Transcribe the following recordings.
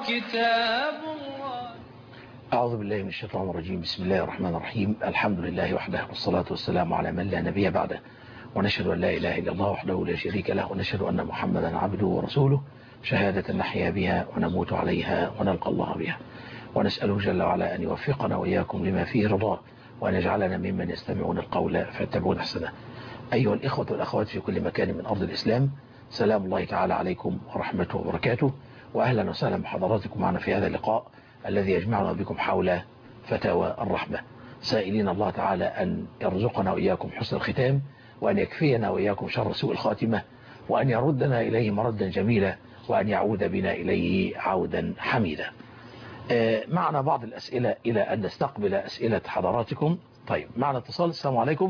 كتاب الله أعوذ بالله من الشيطان الرجيم بسم الله الرحمن الرحيم الحمد لله وحده والصلاة والسلام على من لا نبي بعده ونشهد أن لا إله إلا الله وحده لا شريك له ونشهد أن محمدا عبده ورسوله شهادة نحيا بها ونموت عليها ونلقى الله بها ونسأله جل وعلا أن يوفقنا وإياكم لما فيه رضاه وأن يجعلنا ممن يستمعون القول فيتبعون أحسنه أيها الإخوة والأخوات في كل مكان من أرض الإسلام سلام الله تعالى عليكم ورحمته وبركاته وأهلا وسهلا بحضراتكم معنا في هذا اللقاء الذي يجمعنا بكم حول فتاوى الرحمة سائلين الله تعالى أن يرزقنا وإياكم حسن الختام وأن يكفينا وإياكم شر سوء الخاتمة وأن يردنا إليه مردا جميلا وأن يعود بنا إليه عودا حميدا معنا بعض الأسئلة إلى أن نستقبل أسئلة حضراتكم طيب معنا اتصال السلام عليكم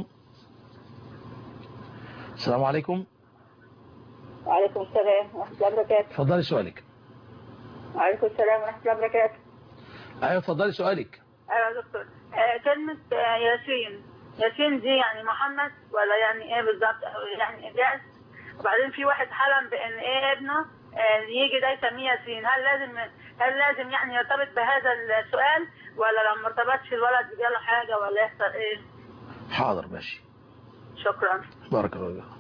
السلام عليكم وعليكم السلام ورحمة الله وبركاته تفضلي سؤالك وعليكم السلام ورحمة الله وبركاته أيوة تفضلي سؤالك أيوة يا دكتور آه كلمة آه ياسين ياسين دي يعني محمد ولا يعني إيه بالظبط أو يعني إجاز وبعدين في واحد حلم بأن إيه ابنه آه يجي ده يسميه ياسين هل لازم هل لازم يعني يرتبط بهذا السؤال ولا لو ما ارتبطش الولد يجيله حاجة ولا يحصل إيه؟ حاضر ماشي شكرا بارك الله فيك.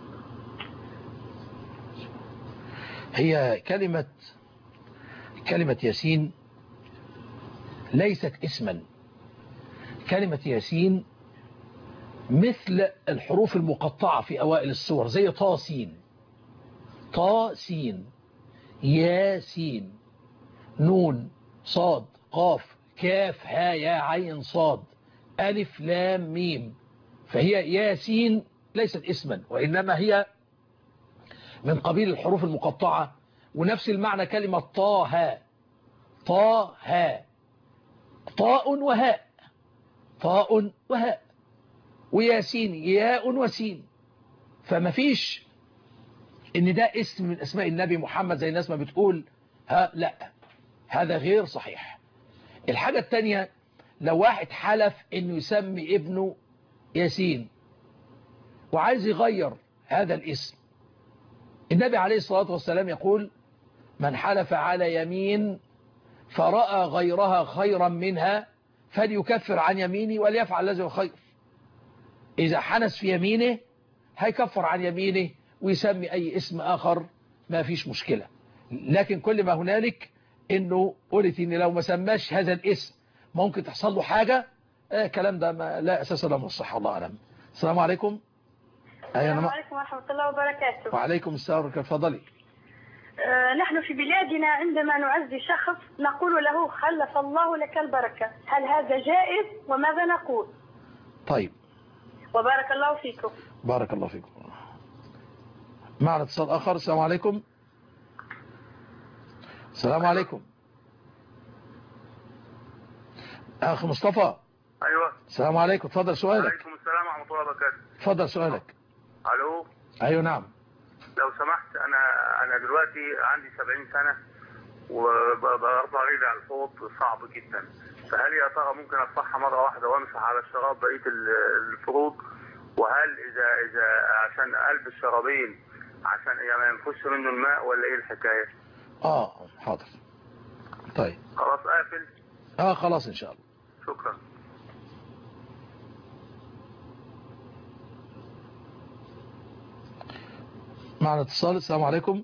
هي كلمة كلمة ياسين ليست اسما كلمة ياسين مثل الحروف المقطعة في أوائل السور زي طاسين طاسين ياسين نون صاد قاف كاف ها يا عين صاد ألف لام ميم فهي ياسين ليست اسما وإنما هي من قبيل الحروف المقطعة ونفس المعنى كلمة طه طه طاء وهاء طاء وهاء وياسين ياء وسين فما فيش ان ده اسم من اسماء النبي محمد زي الناس ما بتقول ها لا هذا غير صحيح الحاجة التانية لو واحد حلف انه يسمي ابنه ياسين وعايز يغير هذا الاسم النبي عليه الصلاة والسلام يقول من حلف على يمين فرأى غيرها خيرا منها فليكفر عن يمينه وليفعل الذي هو خير إذا حنس في يمينه هيكفر عن يمينه ويسمي أي اسم آخر ما فيش مشكلة لكن كل ما هنالك انه قلت ان لو ما سماش هذا الاسم ممكن تحصل له حاجة آه كلام ده ما لا اساس له من الصحة الله اعلم السلام عليكم السلام عليكم ورحمة الله وبركاته وعليكم السلام ورحمة تفضلي آه نحن في بلادنا عندما نعزي شخص نقول له خلف الله لك البركة هل هذا جائز وماذا نقول طيب وبارك الله فيكم بارك الله فيكم معنا اتصال آخر السلام عليكم السلام عليكم أخ مصطفى ايوه السلام عليكم تفضل سؤالك عليكم السلام ورحمه الله وبركاته تفضل سؤالك الو أيوة نعم لو سمحت انا انا دلوقتي عندي 70 سنه وبرضع رجلي على الحوض صعب جدا فهل يا ترى ممكن اصحى مره واحده وامسح على الشراب بقيه ال- الفروض وهل اذا اذا عشان البس شرابين عشان يعني ما ينفش منه الماء ولا ايه الحكايه آه حاضر طيب خلاص قافل آه خلاص إن شاء الله شكرا معنا اتصال السلام عليكم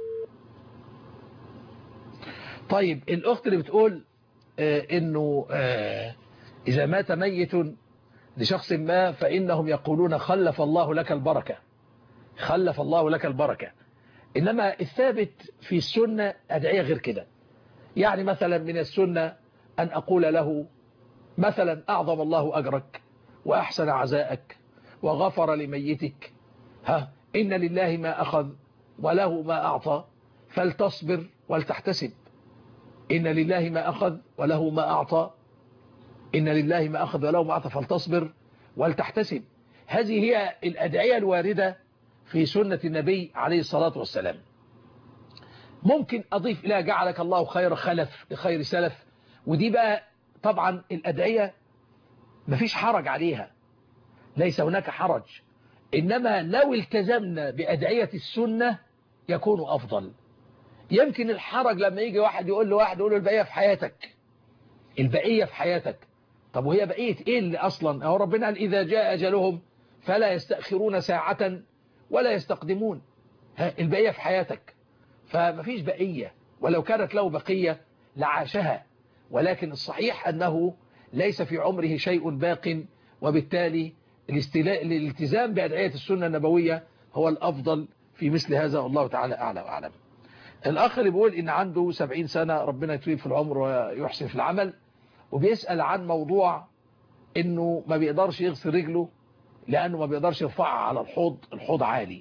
طيب الأخت اللي بتقول آه إنه آه إذا مات ميت لشخص ما فإنهم يقولون خلف الله لك البركة خلف الله لك البركة إنما الثابت في السنة أدعية غير كده يعني مثلا من السنة أن أقول له مثلا أعظم الله أجرك وأحسن عزاءك وغفر لميتك ها إن لله ما أخذ وله ما أعطى فلتصبر ولتحتسب إن لله ما أخذ وله ما أعطى إن لله ما أخذ وله ما أعطى فلتصبر ولتحتسب هذه هي الأدعية الواردة في سنة النبي عليه الصلاة والسلام ممكن أضيف إلى جعلك الله خير خلف خير سلف ودي بقى طبعا الأدعية مفيش حرج عليها ليس هناك حرج إنما لو التزمنا بأدعية السنة يكون أفضل يمكن الحرج لما يجي واحد يقول له واحد يقول له البقية في حياتك البقية في حياتك طب وهي بقية ايه اللي اصلا هو ربنا قال اذا جاء اجلهم فلا يستأخرون ساعة ولا يستقدمون ها البقية في حياتك فمفيش بقية ولو كانت له بقية لعاشها ولكن الصحيح أنه ليس في عمره شيء باق وبالتالي الالتزام بأدعية السنة النبوية هو الأفضل في مثل هذا والله تعالى أعلى وأعلم الأخ اللي بيقول إن عنده 70 سنة ربنا يطيب في العمر ويحسن في العمل وبيسأل عن موضوع إنه ما بيقدرش يغسل رجله لأنه ما بيقدرش يرفعها على الحوض الحوض عالي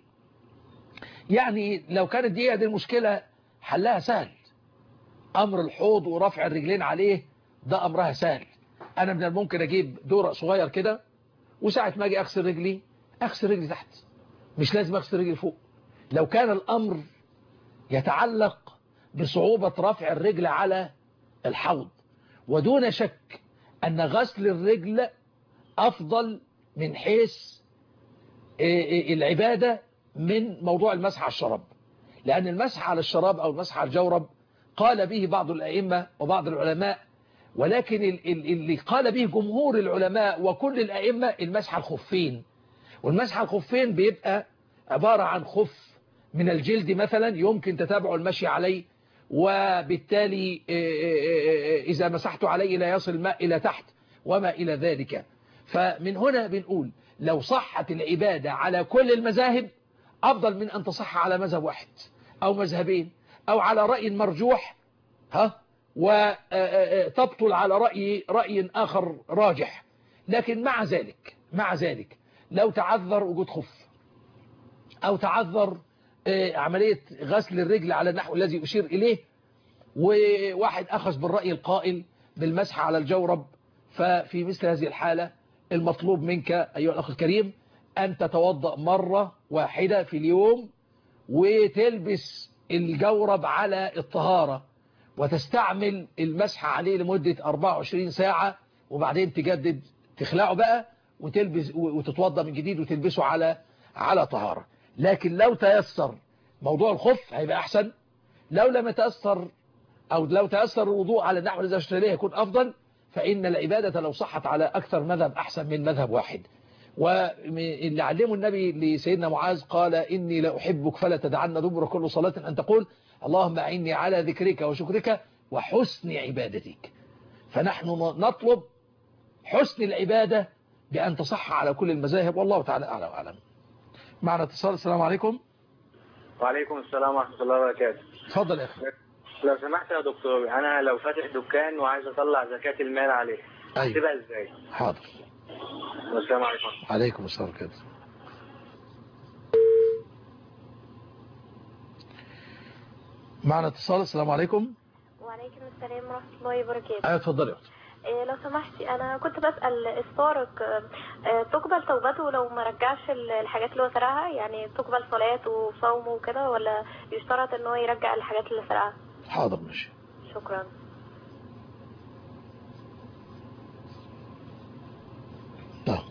يعني لو كانت دي دي المشكلة حلها سهل أمر الحوض ورفع الرجلين عليه ده أمرها سهل أنا من الممكن أجيب دورق صغير كده وساعة ما أجي أغسل رجلي أغسل رجلي تحت مش لازم أغسل رجلي فوق لو كان الأمر يتعلق بصعوبة رفع الرجل على الحوض ودون شك أن غسل الرجل أفضل من حيث العبادة من موضوع المسح على الشراب لأن المسح على الشراب أو المسح على الجورب قال به بعض الأئمة وبعض العلماء ولكن اللي قال به جمهور العلماء وكل الأئمة المسح على الخفين والمسح على الخفين بيبقى عبارة عن خف من الجلد مثلا يمكن تتابع المشي عليه وبالتالي إذا مسحت عليه لا يصل الماء إلى تحت وما إلى ذلك فمن هنا بنقول لو صحت العبادة على كل المذاهب أفضل من أن تصح على مذهب واحد أو مذهبين أو على رأي مرجوح ها وتبطل على رأي رأي آخر راجح لكن مع ذلك مع ذلك لو تعذر وجود خف أو تعذر عملية غسل الرجل على النحو الذي أشير إليه وواحد أخذ بالرأي القائل بالمسح على الجورب ففي مثل هذه الحالة المطلوب منك أيها الأخ الكريم أن تتوضأ مرة واحدة في اليوم وتلبس الجورب على الطهارة وتستعمل المسح عليه لمدة 24 ساعة وبعدين تجدد تخلعه بقى وتلبس وتتوضأ من جديد وتلبسه على على طهارة لكن لو تيسر موضوع الخف هيبقى أحسن لو لم يتأثر أو لو تأثر الوضوء على النحو الذي أشتري إليه يكون أفضل فإن العبادة لو صحت على أكثر مذهب أحسن من مذهب واحد واللي علمه النبي لسيدنا معاذ قال إني لا أحبك فلا تدعنا دبر كل صلاة أن تقول اللهم أعني على ذكرك وشكرك وحسن عبادتك فنحن نطلب حسن العبادة بأن تصح على كل المذاهب والله تعالى أعلى وأعلم معنا اتصال السلام عليكم وعليكم السلام ورحمة الله وبركاته اتفضل يا أخي لو سمحت يا دكتور أنا لو فاتح دكان وعايز أطلع زكاة المال عليه أيوة. أحسبها إزاي؟ حاضر والسلام عليكم عليكم السلام كده معنا اتصال السلام عليكم وعليكم السلام ورحمة الله وبركاته ايوه اتفضلي يا اختي إيه لو سمحتي أنا كنت بسأل السارق آه، تقبل توبته لو ما رجعش ال- الحاجات اللي هو سرقها يعني تقبل صلاته وصومه وكده ولا يشترط ان هو يرجع الحاجات اللي سرقها حاضر ماشي شكرا طيب.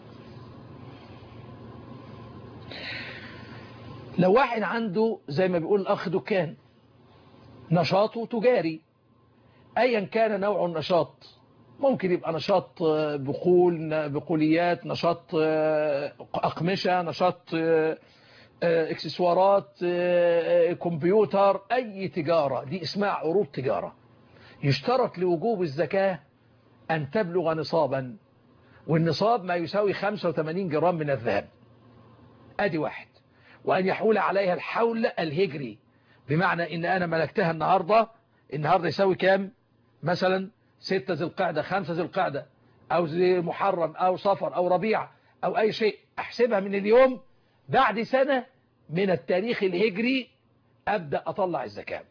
لو واحد عنده زي ما بيقول الأخ دكان نشاطه تجاري أيا كان نوع النشاط ممكن يبقى نشاط آه، بقول بقوليات نشاط آه، أقمشة نشاط آه، آه، اكسسوارات آه، آه، كمبيوتر أي تجارة دي اسمها عروض تجارة يشترط لوجوب الزكاة أن تبلغ نصابا والنصاب ما يساوي 85 جرام من الذهب ادي واحد وان يحول عليها الحول الهجري بمعنى ان انا ملكتها النهاردة النهاردة يساوي كام مثلا 6 ذي القعدة 5 ذي القعدة او ذي محرم او صفر او ربيع او اي شيء احسبها من اليوم بعد سنة من التاريخ الهجري ابدأ اطلع الزكاة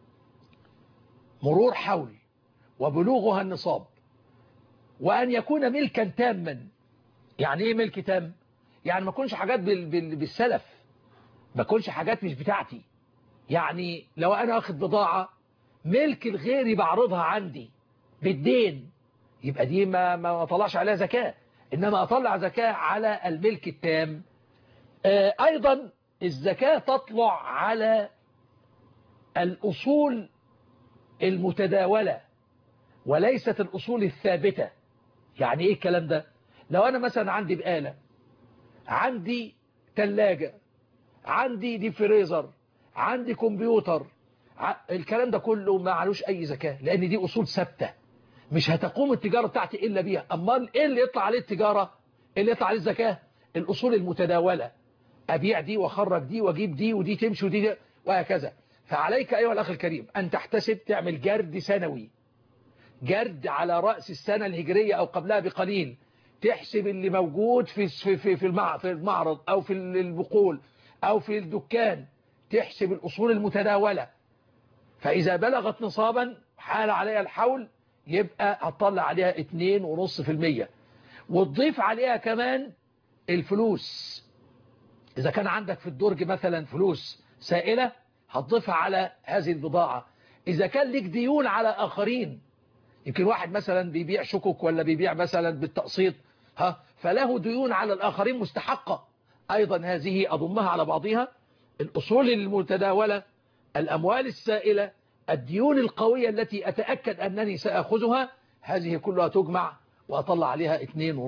مرور حول وبلوغها النصاب وأن يكون ملكا تاما يعني إيه ملك تام يعني ما يكونش حاجات بال بال بالسلف ما يكونش حاجات مش بتاعتي يعني لو أنا واخد بضاعة ملك الغيري بعرضها عندي بالدين يبقى دي ما ما اطلعش عليها زكاة إنما أطلع زكاة على الملك التام آه، أيضا الزكاة تطلع على الأصول المتداولة وليست الأصول الثابتة يعني إيه الكلام ده لو أنا مثلا عندي بقالة عندي تلاجة عندي دي فريزر عندي كمبيوتر ع- الكلام ده كله ما علوش أي زكاة لأن دي أصول ثابتة مش هتقوم التجارة بتاعتي إلا بيها أمال إيه اللي يطلع عليه التجارة إيه اللي يطلع عليه الزكاة الأصول المتداولة أبيع دي وأخرج دي وأجيب دي ودي تمشي ودي دي وهكذا فعليك أيها الأخ الكريم أن تحتسب تعمل جرد سنوي جرد على رأس السنة الهجرية أو قبلها بقليل تحسب اللي موجود في في في في المع- في المعرض أو في البقول أو في الدكان تحسب الأصول المتداولة فإذا بلغت نصابا حال عليها الحول يبقى هتطلع عليها 2.5% وتضيف عليها كمان الفلوس إذا كان عندك في الدرج مثلا فلوس سائلة هتضيفها على هذه البضاعة إذا كان لك ديون على آخرين يمكن واحد مثلا بيبيع شكك ولا بيبيع مثلا بالتقسيط ها فله ديون على الآخرين مستحقة أيضا هذه أضمها على بعضها الأصول المتداولة الأموال السائلة الديون القوية التي أتأكد أنني سأخذها هذه كلها تجمع وأطلع عليها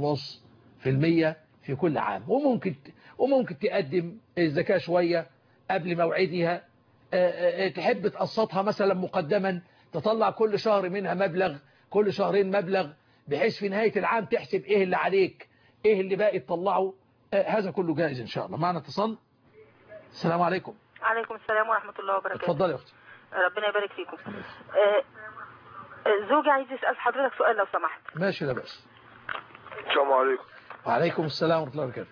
2.5% في كل عام وممكن وممكن تقدم الزكاة شوية قبل موعدها آه، آه، تحب تقسطها مثلا مقدما تطلع كل شهر منها مبلغ كل شهرين مبلغ بحيث في نهاية العام تحسب ايه اللي عليك ايه اللي باقي تطلعه آه، هذا كله جائز ان شاء الله معنا اتصال السلام عليكم عليكم السلام ورحمة الله وبركاته اتفضلي يا اختي ربنا يبارك فيكم آه، آه، زوجي عايز يسأل حضرتك سؤال لو سمحت ماشي لا بأس السلام عليكم وعليكم السلام ورحمة الله وبركاته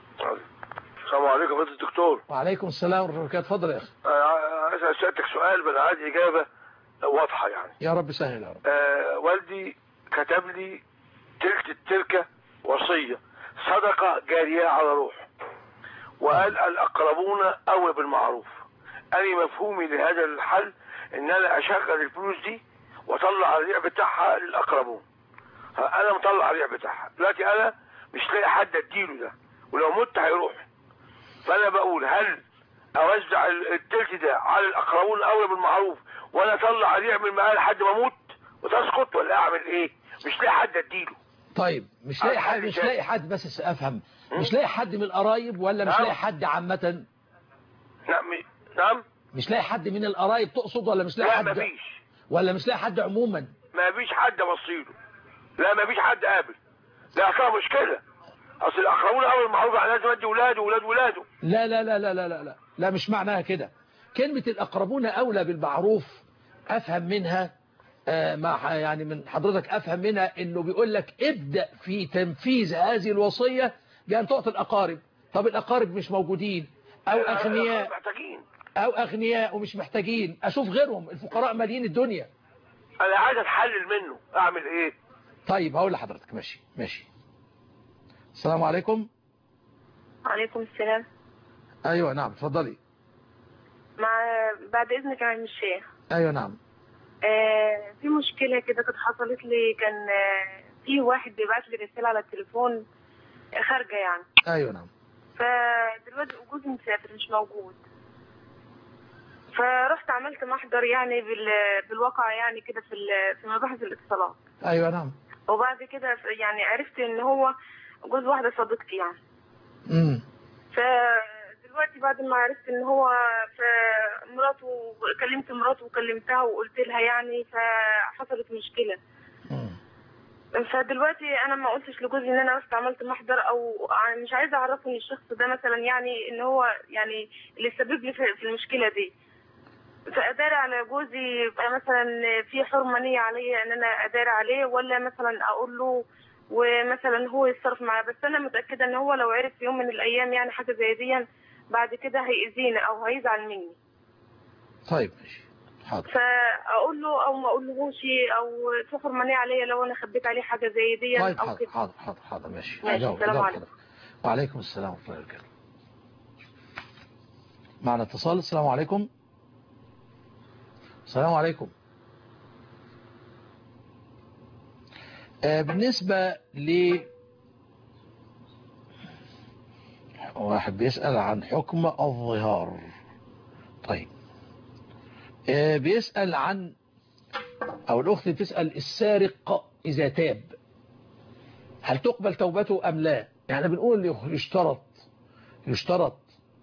السلام عليكم يا فندم الدكتور وعليكم السلام ورحمة الله وبركاته اتفضل يا اخي آه، اسال سيادتك سؤال بس عايز اجابه واضحه يعني يا رب سهل يا رب آه، والدي كتب لي تلك التركه وصيه صدقه جاريه على روح وقال الاقربون اولى بالمعروف انا مفهومي لهذا الحل ان انا اشغل الفلوس دي واطلع الريع بتاعها للاقربون ها، انا مطلع الريع بتاعها دلوقتي انا مش لاقي حد اديله ده ولو مت هيروح فانا بقول هل اوزع ال- التلت ده على الاقربون اولى بالمعروف وانا اطلع الريع من معاه لحد ما اموت وتسقط ولا اعمل ايه مش لاقي حد اديله طيب مش لاقي حد مش لاقي حد بس افهم مش لاقي حد من القرايب ولا مش نعم. لاقي حد عامة نعم م- نعم مش لاقي حد من القرايب تقصد ولا مش لاقي لا حد مفيش ولا مش لاقي حد عموما ما فيش حد بصيله لا ما فيش حد قابل لا اصلا مشكله اصل الاقربون اولى بالمعروف يعني لازم ادي ولاده وولاد ولاده لا لا لا لا لا لا لا لا مش معناها كده كلمة الأقربون أولى بالمعروف أفهم منها آه، مع يعني من حضرتك أفهم منها إنه بيقول لك ابدأ في تنفيذ هذه الوصية بأن تعطي الأقارب طب الأقارب مش موجودين أو أغنياء محتاجين أو أغنياء ومش محتاجين أشوف غيرهم الفقراء مالين الدنيا انا عايز اتحلل منه اعمل ايه طيب هقول لحضرتك ماشي ماشي السلام عليكم عليكم السلام أيوة نعم اتفضلي مع بعد إذنك يا عم الشيخ أيوة نعم آه، في مشكلة كده كانت حصلت لي كان آه، في واحد بيبعت لي رسالة على التليفون آه، خارجة يعني أيوة نعم فدلوقتي جوزي مسافر مش موجود فرحت عملت محضر يعني بال- بالواقع يعني كده في ال- في مباحث الاتصالات أيوة نعم وبعد كده ف- يعني عرفت ان هو جوز واحدة صديقتي يعني امم فدلوقتي بعد ما عرفت ان هو فمراته كلمت مراته وكلمتها وقلت لها يعني فحصلت مشكلة فدلوقتي انا ما قلتش لجوزي ان انا رحت عملت محضر او مش عايزه اعرفه ان الشخص ده مثلا يعني ان هو يعني اللي سبب لي في في المشكله دي فاداري على جوزي يبقى مثلا في حرمه نيه عليا ان انا اداري عليه ولا مثلا اقول له ومثلا هو يتصرف معايا بس انا متاكده ان هو لو عرف في يوم من الايام يعني حاجه زي دي بعد كده هيأذيني او هيزعل مني طيب ماشي حاضر فاقول له او ما اقولهوش او في حرمانيه عليا لو انا خبيت عليه حاجه زي دي طيب او حاضر كده حاضر حاضر حاضر ماشي ماشي، أجاوب- السلام أجاوب عليكم. حضرتك. وعليكم السلام ورحمة الله وبركاته معنا اتصال السلام عليكم السلام عليكم آه بالنسبة ل واحد بيسأل عن حكم الظهار طيب آه، بيسأل عن أو الأخت بتسأل السارق إذا تاب هل تقبل توبته أم لا يعني بنقول يشترط يشترط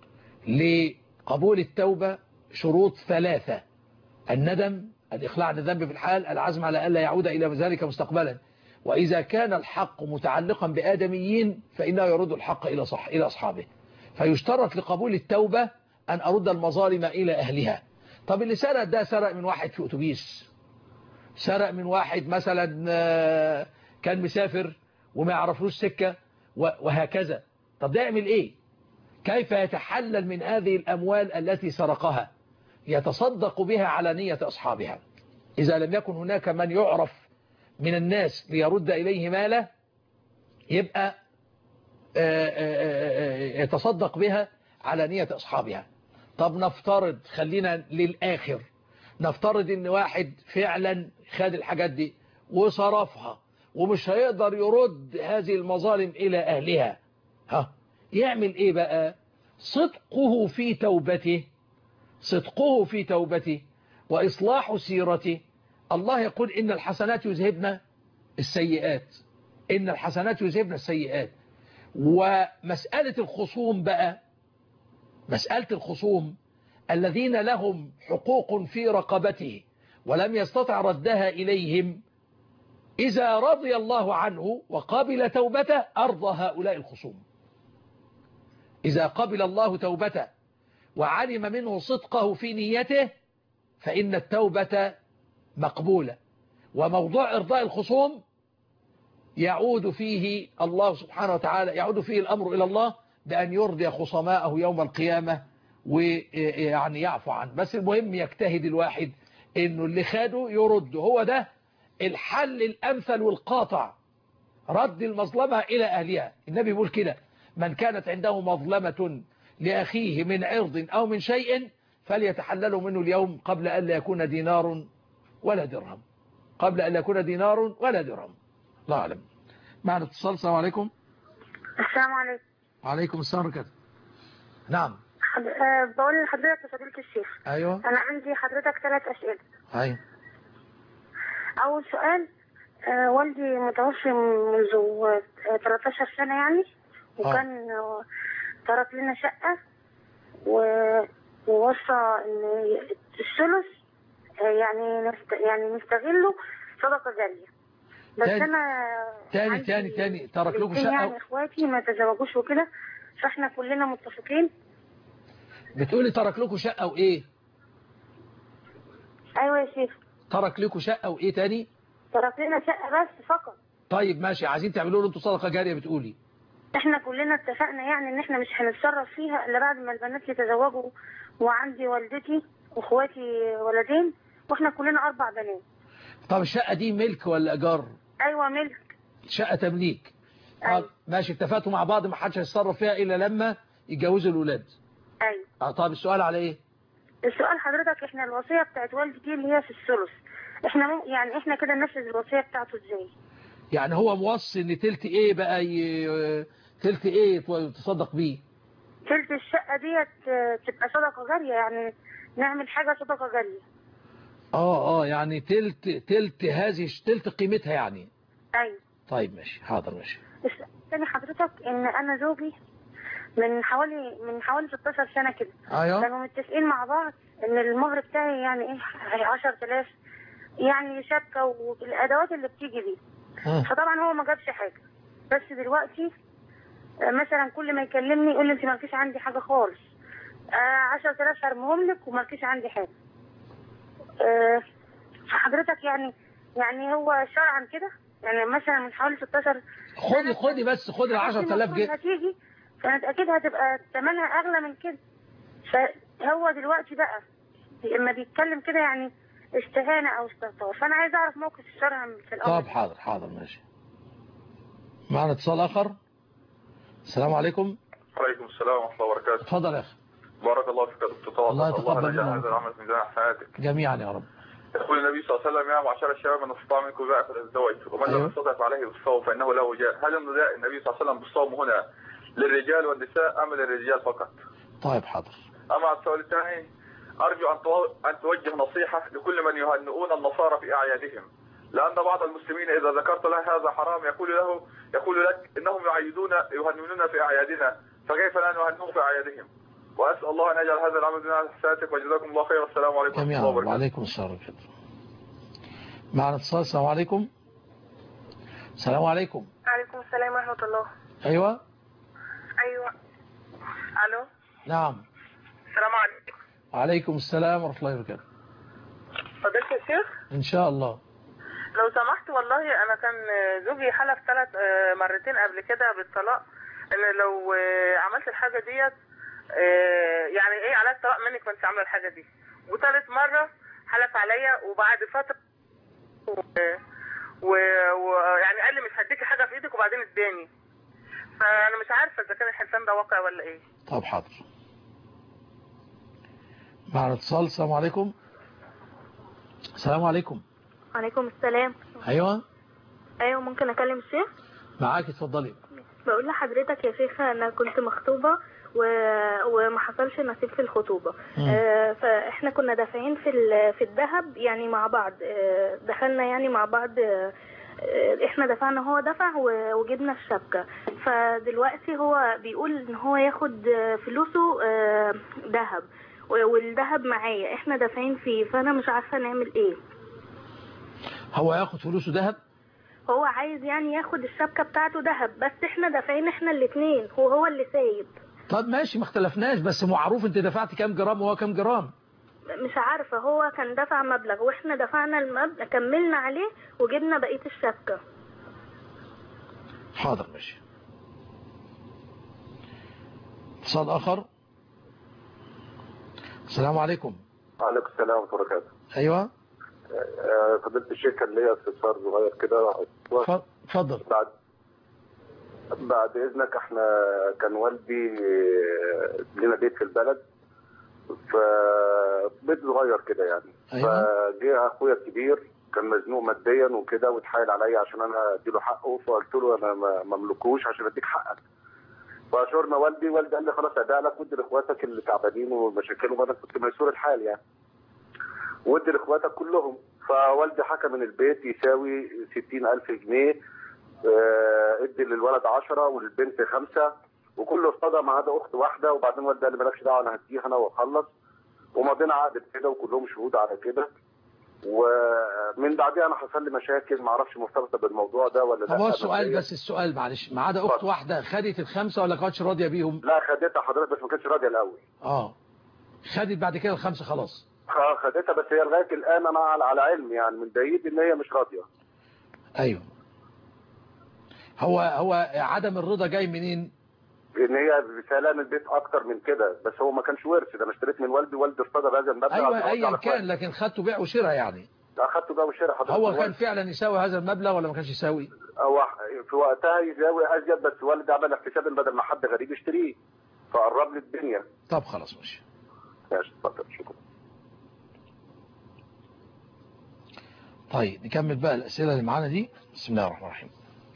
لقبول التوبة شروط ثلاثة الندم الإخلاع عن الذنب في الحال العزم على ألا يعود إلى ذلك مستقبلا وإذا كان الحق متعلقا بآدميين فإنه يرد الحق إلى صح إلى أصحابه فيشترط لقبول التوبة أن أرد المظالم إلى أهلها طب اللي سرق ده سرق من واحد في أتوبيس سرق من واحد مثلا آه، كان مسافر وما يعرفلوش سكة و- وهكذا طب ده يعمل ايه كيف يتحلل من هذه الأموال التي سرقها يتصدق بها على نية أصحابها إذا لم يكن هناك من يعرف من الناس ليرد إليه ماله يبقى آه، آه، آه، يتصدق بها على نية أصحابها طب نفترض خلينا للآخر نفترض ان واحد فعلا خد الحاجات دي وصرفها ومش هيقدر يرد هذه المظالم إلى أهلها ها يعمل إيه بقى صدقه في توبته صدقه في توبته وإصلاح سيرته الله يقول إن الحسنات يذهبن السيئات إن الحسنات يذهبن السيئات ومسألة الخصوم بقى مسألة الخصوم الذين لهم حقوق في رقبته ولم يستطع ردها إليهم إذا رضي الله عنه وقبل توبته أرضى هؤلاء الخصوم إذا قبل الله توبته وعلم منه صدقه في نيته فإن التوبة مقبولة وموضوع إرضاء الخصوم يعود فيه الله سبحانه وتعالى يعود فيه الأمر إلى الله بأن يرضي خصماءه يوم القيامة ويعني يعفو عنه بس المهم يجتهد الواحد انه اللي خده يرد هو ده الحل الامثل والقاطع رد المظلمة الى اهلها النبي بيقول كده من كانت عنده مظلمة لاخيه من عرض او من شيء فليتحلله منه اليوم قبل ان لا يكون دينار ولا درهم قبل ان لا يكون دينار ولا درهم الله اعلم معنا اتصال السلام عليكم السلام عليكم وعليكم السلام ورحمة الله نعم حد... أه بقول لحضرتك يا فضيلة الشيخ ايوه أنا عندي حضرتك ثلاث أسئلة ايوه أول سؤال أه والدي متوفي منذ آه، 13 سنة يعني وكان آه، ترك لنا شقة و- ووصى إن الثلث آه، يعني نست... يعني نستغله صدقة جارية بس تاني- أنا تاني عندي تاني تاني ترك لكم بنتين شقة يعني إخواتي ما تزوجوش وكده فإحنا كلنا متفقين بتقولي ترك لكم شقة وايه أيوة يا شيخ ترك لكم شقة وايه تاني ترك لنا شقة بس فقط طيب ماشي عايزين تعملوا له انتوا صدقة جارية بتقولي احنا كلنا اتفقنا يعني ان احنا مش هنتصرف فيها الا بعد ما البنات يتزوجوا وعندي والدتي واخواتي ولدين واحنا كلنا اربع بنات طب الشقة دي ملك ولا ايجار ايوه ملك شقة تمليك طب أيوة. ماشي اتفقتوا مع بعض ما حدش هيتصرف فيها الا لما يتجوزوا الولاد ايوه اه طب السؤال على ايه السؤال حضرتك احنا الوصيه بتاعت والدي دي اللي هي في الثلث احنا مم... يعني احنا كده ننفذ الوصيه بتاعته ازاي يعني هو موصي ان تلت ايه بقى ي... تلت ايه تصدق بيه تلت الشقه ديت آه، تبقى صدقه جاريه يعني نعمل حاجه صدقه جاريه اه اه يعني تلت تلت هذه تلت قيمتها يعني ايوه طيب ماشي حاضر ماشي السؤال الثاني حضرتك ان انا زوجي من حوالي من حوالي 16 سنه كده ايوه كانوا متفقين مع بعض ان المهر بتاعي يعني ايه 10000 يعني شبكه والادوات اللي بتيجي دي ها. فطبعا هو ما جابش حاجه بس دلوقتي آه، مثلا كل ما يكلمني يقول لي انت مالكيش عندي حاجه خالص آه 10000 هرمهم لك ومالكيش عندي حاجه آه، فحضرتك يعني يعني هو شرعا كده يعني مثلا من حوالي 16 خدي خدي بس خدي ال 10000 المفروض جنيه هتيجي كانت اكيد هتبقى ثمنها اغلى من كده فهو دلوقتي بقى لما بيتكلم كده يعني استهانة او استهتار فانا عايز اعرف موقف الشرع في الامر طب حاضر حاضر ماشي معنا اتصال اخر السلام عليكم وعليكم السلام ورحمة الله وبركاته اتفضل يا اخي بارك الله فيك يا دكتور طه الله يتقبل يجعل منا. هذا العمل في ميزان حياتك جميعا يا رب يقول النبي صلى الله عليه وسلم يا معشر الشباب من استطاع منكم بقى فليتزوج ومن لم أيوه. يستطع فعليه بالصوم فانه له وجاء هل النداء النبي صلى الله عليه وسلم بالصوم هنا للرجال والنساء ام للرجال فقط؟ طيب حاضر اما السؤال الثاني أرجو أن تو- أن توجه نصيحة لكل من يهنئون النصارى في أعيادهم لأن بعض المسلمين إذا ذكرت له هذا حرام يقول له يقول لك إنهم يعيدون يهنئون في أعيادنا فكيف لا نهنئهم في أعيادهم وأسأل الله أن يجعل هذا العمل من حسناتك وجزاكم الله خير والسلام عليكم ورحمة جميعا الله وبركاته وعليكم السلام ورحمة الله معنا اتصال السلام عليكم السلام عليكم عليكم السلام ورحمة الله أيوة أيوة ألو نعم السلام عليكم وعليكم السلام ورحمة الله وبركاته فضيلة الشيخ إن شاء الله لو سمحت والله أنا كان زوجي حلف ثلاث مرتين قبل كده بالطلاق إن لو آه، عملت الحاجة ديت آه، يعني إيه على الطلاق منك ما أنت عاملة الحاجة دي وثالث مرة حلف عليا وبعد فترة ويعني و... و... يعني قال لي مش هديكي حاجة في إيدك وبعدين اداني فأنا مش عارفة إذا كان الحلفان ده واقع ولا إيه طب حاضر معنا اتصال السلام عليكم السلام عليكم وعليكم السلام أيوة ايوه ممكن اكلم الشيخ معاك اتفضلي بقول لحضرتك يا شيخ انا كنت مخطوبه و... وما حصلش نصيب في الخطوبه مم. آه فاحنا كنا دافعين في ال... في الذهب يعني مع بعض آه دخلنا يعني مع بعض آه آه، احنا دفعنا هو دفع و- وجبنا الشبكه فدلوقتي هو بيقول ان هو ياخد آه، فلوسه آه، ذهب و- والذهب معايا احنا دافعين فيه فانا مش عارفه نعمل ايه هو ياخد فلوسه ذهب هو عايز يعني ياخد الشبكه بتاعته ذهب بس احنا دافعين احنا الاثنين هو هو اللي سايب طب ماشي ما اختلفناش بس معروف انت دفعت كام جرام وهو كام جرام مش عارفة هو كان دفع مبلغ واحنا دفعنا المبلغ كملنا عليه وجبنا بقية الشبكة حاضر ماشي اتصال اخر السلام عليكم وعليكم السلام ورحمة الله وبركاته. ايوه آه، فضيلة الشيخ كان ليا استفسار صغير كده اتفضل بعد بعد إذنك احنا كان والدي آه، لنا بيت في البلد ف بيت صغير كده يعني أيوة. فجه أخويا الكبير كان مزنوق ماديا وكده واتحايل عليا عشان انا اديله حقه فقلت له انا ما ما املكوش عشان اديك حقك فاشورنا والدي والدي قال لي خلاص اديها لك ودي لاخواتك اللي تعبانين ومشاكلهم انا كنت ميسور الحال يعني ودي لاخواتك كلهم فوالدي حكى من البيت يساوي 60000 جنيه آه، ادي للولد 10 وللبنت خمسة وكله ارتضى ما عدا اخت واحده وبعدين والدي قال لي مالكش دعوه انا هديها انا واخلص ومضينا عقد كده وكلهم شهود على كده ومن بعدها انا حصل لي مشاكل ما اعرفش مرتبطه بالموضوع ده ولا طب لا هو أنا السؤال ليا- بس السؤال معلش ما عدا اخت واحده خدت الخمسه ولا كانتش راضيه بيهم لا خدتها حضرتك بس ما كانتش راضيه الاول اه خدت بعد كده الخمسه خلاص اه خدتها بس هي لغايه الان انا على على علم يعني من بعيد ان هي مش راضيه ايوه هو هو عدم الرضا جاي منين ان هي بسلام البيت اكتر من كده بس هو ما كانش ورث ده انا اشتريت من والدي والدي ارتضى بهذا المبلغ عشان ايوه أرد ايا على كان لكن خدته بيع وشراء يعني اخدته بقى والشراء حضرتك هو كان والدي. فعلا يساوي هذا المبلغ ولا ما كانش يساوي هو في وقتها يساوي ازيد بس والدي عمل احتساب إن بدل ما حد غريب يشتريه فقرب لي الدنيا طب خلاص ماشي ماشي اتفضل شكرا طيب نكمل بقى الأسئلة اللي معانا دي بسم الله الرحمن الرحيم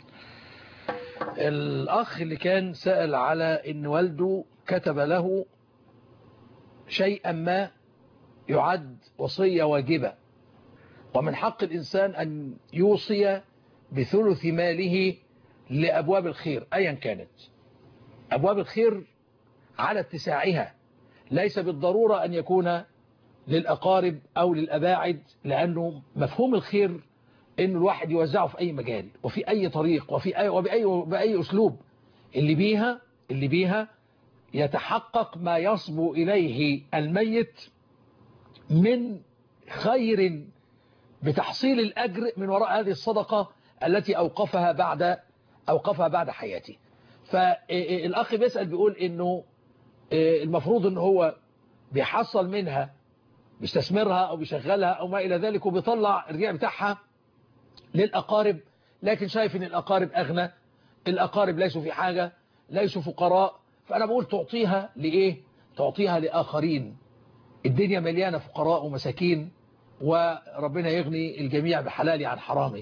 الأخ اللي كان سأل على إن والده كتب له شيئا ما يعد وصية واجبة ومن حق الإنسان أن يوصي بثلث ماله لأبواب الخير أيا كانت أبواب الخير على اتساعها ليس بالضرورة أن يكون للأقارب أو للأباعد لأنه مفهوم الخير أن الواحد يوزعه في أي مجال وفي أي طريق وفي أي وبأي بأي أسلوب اللي بيها اللي بيها يتحقق ما يصبو إليه الميت من خير بتحصيل الأجر من وراء هذه الصدقة التي أوقفها بعد أوقفها بعد حياته فالأخ بيسأل بيقول إنه المفروض إن هو بيحصل منها بيستثمرها أو بيشغلها أو ما إلى ذلك وبيطلع الرجع بتاعها للأقارب لكن شايف إن الأقارب أغنى الأقارب ليسوا في حاجة ليسوا فقراء فأنا بقول تعطيها لإيه تعطيها لآخرين الدنيا مليانة فقراء ومساكين وربنا يغني الجميع بحلالي عن حرامي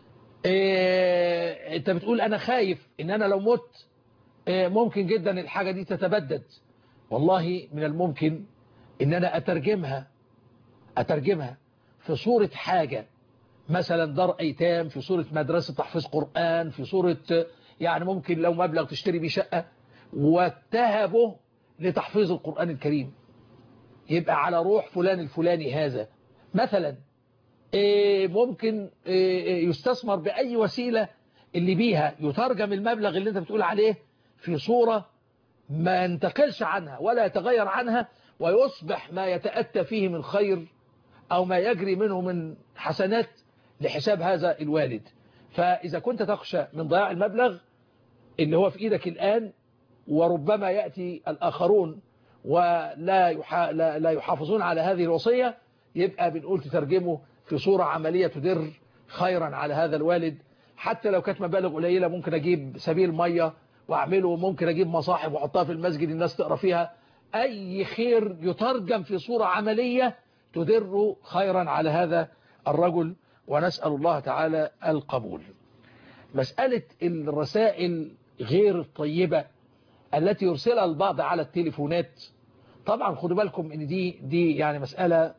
إيه انت بتقول انا خايف ان انا لو مت إيه ممكن جدا الحاجة دي تتبدد والله من الممكن ان انا اترجمها اترجمها في صورة حاجة مثلا دار ايتام في صورة مدرسة تحفيظ قرآن في صورة يعني ممكن لو مبلغ تشتري بيه شقة واتهبه لتحفيظ القرآن الكريم يبقى على روح فلان الفلاني هذا مثلا إيه ممكن إيه يستثمر بأي وسيلة اللي بيها يترجم المبلغ اللي انت بتقول عليه في صورة ما ينتقلش عنها ولا يتغير عنها ويصبح ما يتأتى فيه من خير أو ما يجري منه من حسنات لحساب هذا الوالد فإذا كنت تخشى من ضياع المبلغ اللي هو في إيدك الآن وربما يأتي الآخرون ولا يحا لا, لا يحافظون على هذه الوصية يبقى بنقول تترجمه في صورة عملية تدر خيرا على هذا الوالد حتى لو كانت مبالغ قليلة ممكن أجيب سبيل مية وأعمله ممكن أجيب مصاحب وأحطها في المسجد الناس تقرأ فيها أي خير يترجم في صورة عملية تدر خيرا على هذا الرجل ونسأل الله تعالى القبول مسألة الرسائل غير الطيبة التي يرسلها البعض على التليفونات طبعا خدوا بالكم ان دي دي يعني مسألة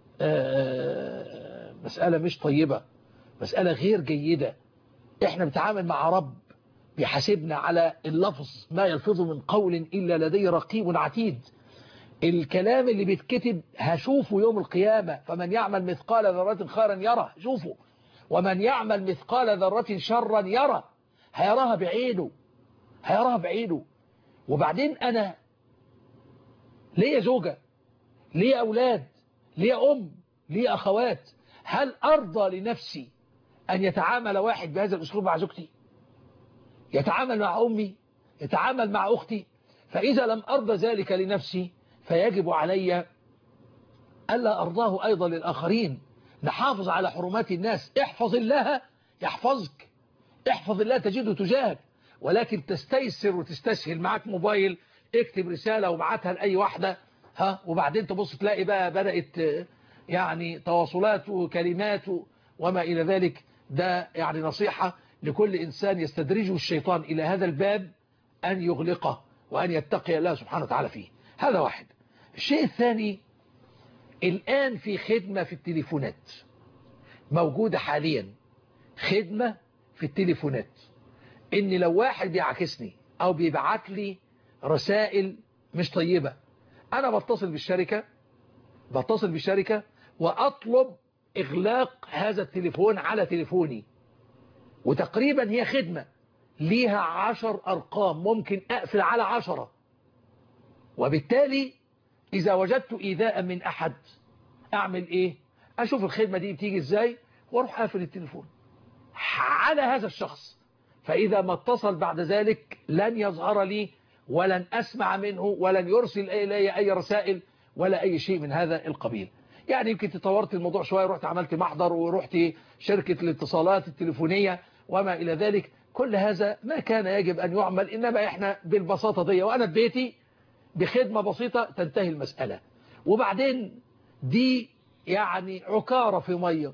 مسألة مش طيبة مسألة غير جيدة احنا بنتعامل مع رب بيحاسبنا على اللفظ ما يلفظ من قول إلا لديه رقيب عتيد الكلام اللي بيتكتب هشوفه يوم القيامة فمن يعمل مثقال ذرة خيرا يرى شوفه ومن يعمل مثقال ذرة شرا يرى هيراها بعينه هيراها بعينه وبعدين أنا ليا زوجة ليا أولاد ليا أم ليا أخوات هل أرضى لنفسي أن يتعامل واحد بهذا الأسلوب مع زوجتي يتعامل مع أمي يتعامل مع أختي فإذا لم أرضى ذلك لنفسي فيجب علي ألا أرضاه أيضا للآخرين نحافظ على حرمات الناس احفظ الله يحفظك احفظ الله تجده تجاهك ولكن تستيسر وتستسهل معك موبايل اكتب رسالة وبعتها لأي واحدة ها وبعدين تبص تلاقي بقى بدأت يعني تواصلات وكلمات وما إلى ذلك ده يعني نصيحة لكل إنسان يستدرجه الشيطان إلى هذا الباب أن يغلقه وأن يتقي الله سبحانه وتعالى فيه هذا واحد الشيء الثاني الآن في خدمة في التليفونات موجودة حاليا خدمة في التليفونات ان لو واحد بيعكسني او بيبعت لي رسائل مش طيبة انا بتصل بالشركة بتصل بالشركة واطلب اغلاق هذا التليفون على تليفوني وتقريبا هي خدمة ليها عشر ارقام ممكن اقفل على عشرة وبالتالي اذا وجدت ايذاء من احد اعمل ايه اشوف الخدمة دي بتيجي ازاي واروح قافل التليفون على هذا الشخص فإذا ما اتصل بعد ذلك لن يظهر لي ولن أسمع منه ولن يرسل إلي أي رسائل ولا أي شيء من هذا القبيل يعني يمكن تطورت الموضوع شوية رحت عملت محضر ورحت شركة الاتصالات التليفونية وما إلى ذلك كل هذا ما كان يجب أن يعمل إنما إحنا بالبساطة دي وأنا في بيتي بخدمة بسيطة تنتهي المسألة وبعدين دي يعني عكارة في مية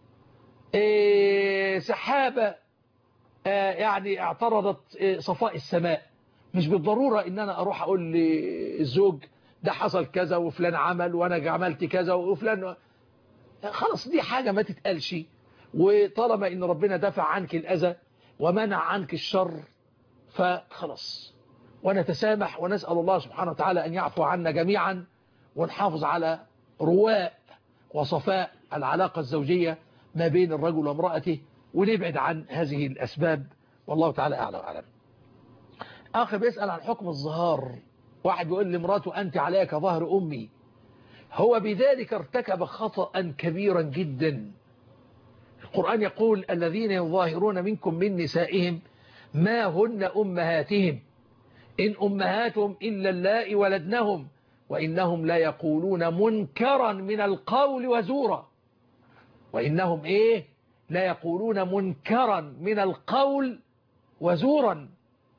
إيه سحابة يعني اعترضت صفاء السماء مش بالضرورة ان انا اروح اقول للزوج ده حصل كذا وفلان عمل وانا عملت كذا وفلان خلاص دي حاجة ما تتقالش وطالما ان ربنا دفع عنك الاذى ومنع عنك الشر فخلاص ونتسامح ونسأل الله سبحانه وتعالى ان يعفو عنا جميعا ونحافظ على رواء وصفاء العلاقة الزوجية ما بين الرجل وامرأته ونبعد عن هذه الأسباب والله تعالى أعلى وأعلم أخي بيسأل عن حكم الظهار واحد بيقول لمراته أنت عليك ظهر أمي هو بذلك ارتكب خطأ كبيرا جدا القرآن يقول الذين يظاهرون منكم من نسائهم ما هن أمهاتهم إن أمهاتهم إلا اللائي ولدنهم وإنهم لا يقولون منكرا من القول وزورا وإنهم إيه لا يقولون منكرا من القول وزورا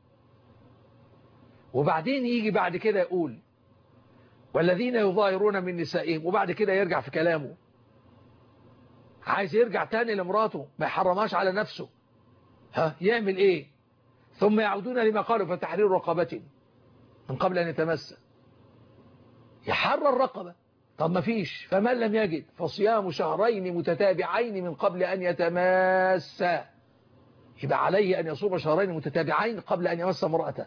وبعدين يجي بعد كده يقول والذين يظاهرون من نسائهم وبعد كده يرجع في كلامه عايز يرجع تاني لمراته ما يحرمهاش على نفسه ها يعمل ايه ثم يعودون لما قالوا فتحرير رقبة من قبل ان يتمسى يحرر رقبة طب ما فيش فمن لم يجد فصيام شهرين متتابعين من قبل أن يتماسا يبقى عليه أن يصوم شهرين متتابعين قبل أن يمس امرأته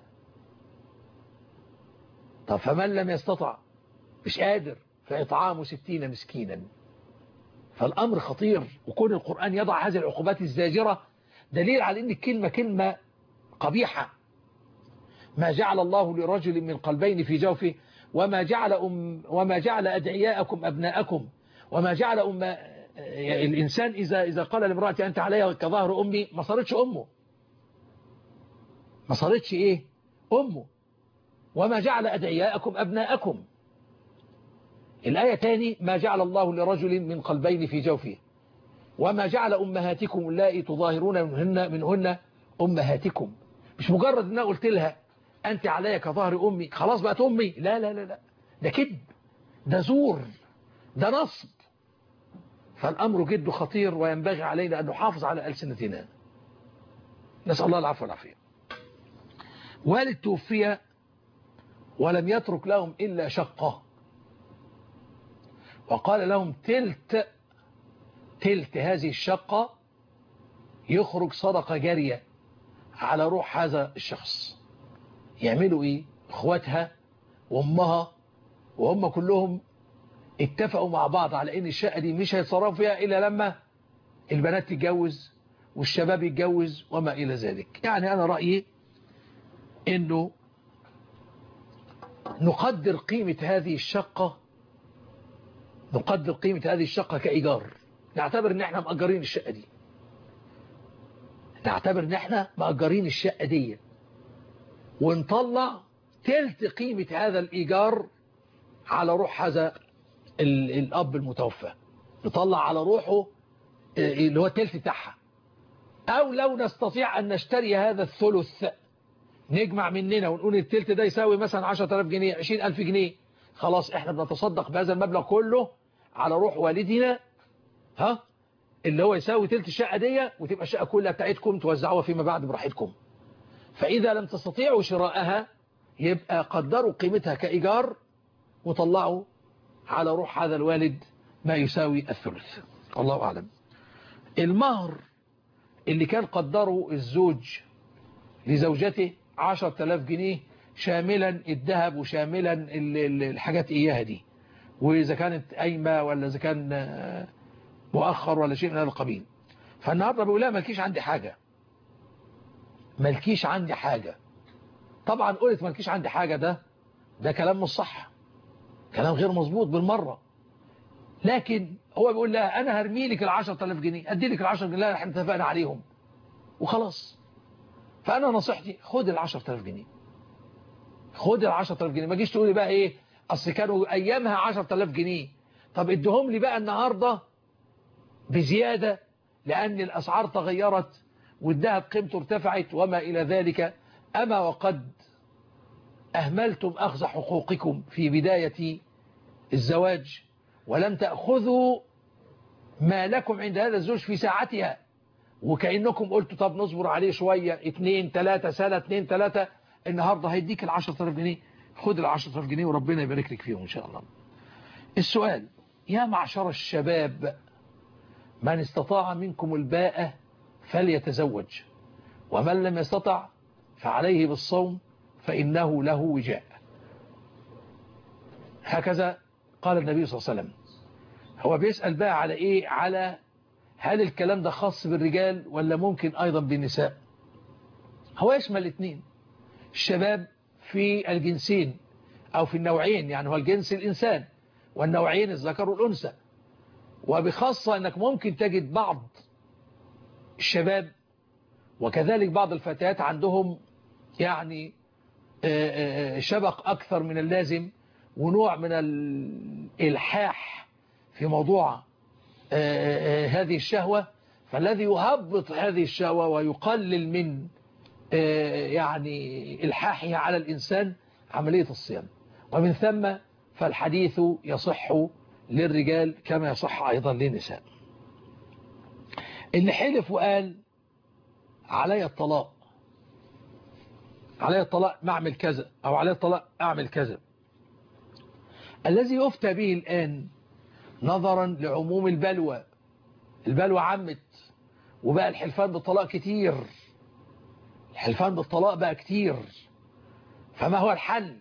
طب فمن لم يستطع مش قادر فإطعام ستين مسكينا فالأمر خطير وكون القرآن يضع هذه العقوبات الزاجرة دليل على أن الكلمة كلمة قبيحة ما جعل الله لرجل من قلبين في جوفه وما جعل أم وما جعل أدعياءكم أبناءكم وما جعل أم الإنسان إذا إذا قال لامرأتي أنت علي كظهر أمي ما صارتش أمه ما صارتش إيه أمه وما جعل أدعياءكم أبناءكم الآية تاني ما جعل الله لرجل من قلبين في جوفه وما جعل أمهاتكم اللائي تظاهرون منهن, منهن أمهاتكم مش مجرد أن أنا قلت لها أنت علي كظهر أمي خلاص بقت أمي لا لا لا لا ده كذب ده زور ده نصب فالأمر جد خطير وينبغي علينا أن نحافظ على ألسنتنا نسأل الله العفو والعافية والد توفي ولم يترك لهم إلا شقة وقال لهم تلت تلت هذه الشقة يخرج صدقة جارية على روح هذا الشخص يعملوا ايه اخواتها وامها وهم كلهم اتفقوا مع بعض على ان الشقة دي مش هيتصرفوا فيها الا لما البنات تتجوز والشباب يتجوز وما الى ذلك يعني انا رأيي انه نقدر قيمة هذه الشقة نقدر قيمة هذه الشقة كإيجار نعتبر ان احنا مأجرين الشقة دي نعتبر ان احنا مأجرين الشقة دي ونطلع تلت قيمة هذا الإيجار على روح هذا الأب المتوفى نطلع على روحه اللي هو التلت بتاعها أو لو نستطيع أن نشتري هذا الثلث نجمع مننا ونقول التلت ده يساوي مثلا 10000 جنيه 20000 جنيه خلاص احنا بنتصدق بهذا المبلغ كله على روح والدنا ها اللي هو يساوي تلت الشقة دي وتبقى الشقة كلها بتاعتكم توزعوها فيما بعد براحتكم فإذا لم تستطيعوا شراءها يبقى قدروا قيمتها كإيجار وطلعوا على روح هذا الوالد ما يساوي الثلث الله أعلم المهر اللي كان قدره الزوج لزوجته عشر تلاف جنيه شاملا الذهب وشاملا الحاجات إياها دي وإذا كانت قايمة ولا إذا كان مؤخر ولا شيء من هذا القبيل فالنهاردة بيقول لها مالكيش عندي حاجة مالكيش عندي حاجة طبعا قلت مالكيش عندي حاجة ده ده كلام مش صح كلام غير مظبوط بالمرة لكن هو بيقول لها أنا هرمي لك العشر تلاف جنيه أدي لك العشر جنيه لا احنا اتفقنا عليهم وخلاص فأنا نصيحتي خد العشر تلاف جنيه خد العشر تلاف جنيه ما جيش تقولي بقى إيه أصل كانوا أيامها عشر تلاف جنيه طب ادهم لي بقى النهاردة بزيادة لأن الأسعار تغيرت والذهب قيمته ارتفعت وما إلى ذلك أما وقد أهملتم أخذ حقوقكم في بداية الزواج ولم تأخذوا ما لكم عند هذا الزوج في ساعتها وكأنكم قلتوا طب نصبر عليه شوية اتنين تلاتة سنة اتنين تلاتة النهاردة هيديك العشر طرف جنيه خد العشر طرف جنيه وربنا يبارك لك فيهم إن شاء الله السؤال يا معشر الشباب من استطاع منكم الباءة فليتزوج ومن لم يستطع فعليه بالصوم فإنه له وجاء هكذا قال النبي صلى الله عليه وسلم هو بيسأل بقى على إيه على هل الكلام ده خاص بالرجال ولا ممكن أيضا بالنساء هو يشمل الاثنين الشباب في الجنسين أو في النوعين يعني هو الجنس الإنسان والنوعين الذكر والأنثى وبخاصة أنك ممكن تجد بعض الشباب وكذلك بعض الفتيات عندهم يعني شبق أكثر من اللازم ونوع من الإلحاح في موضوع هذه الشهوة فالذي يهبط هذه الشهوة ويقلل من يعني إلحاحها على الإنسان عملية الصيام ومن ثم فالحديث يصح للرجال كما يصح أيضا للنساء اللي حلف وقال علي الطلاق علي الطلاق ما أعمل كذا أو علي الطلاق أعمل كذا الذي يفتى به الآن نظرا لعموم البلوى البلوى عمت وبقى الحلفان بالطلاق كتير الحلفان بالطلاق بقى كتير فما هو الحل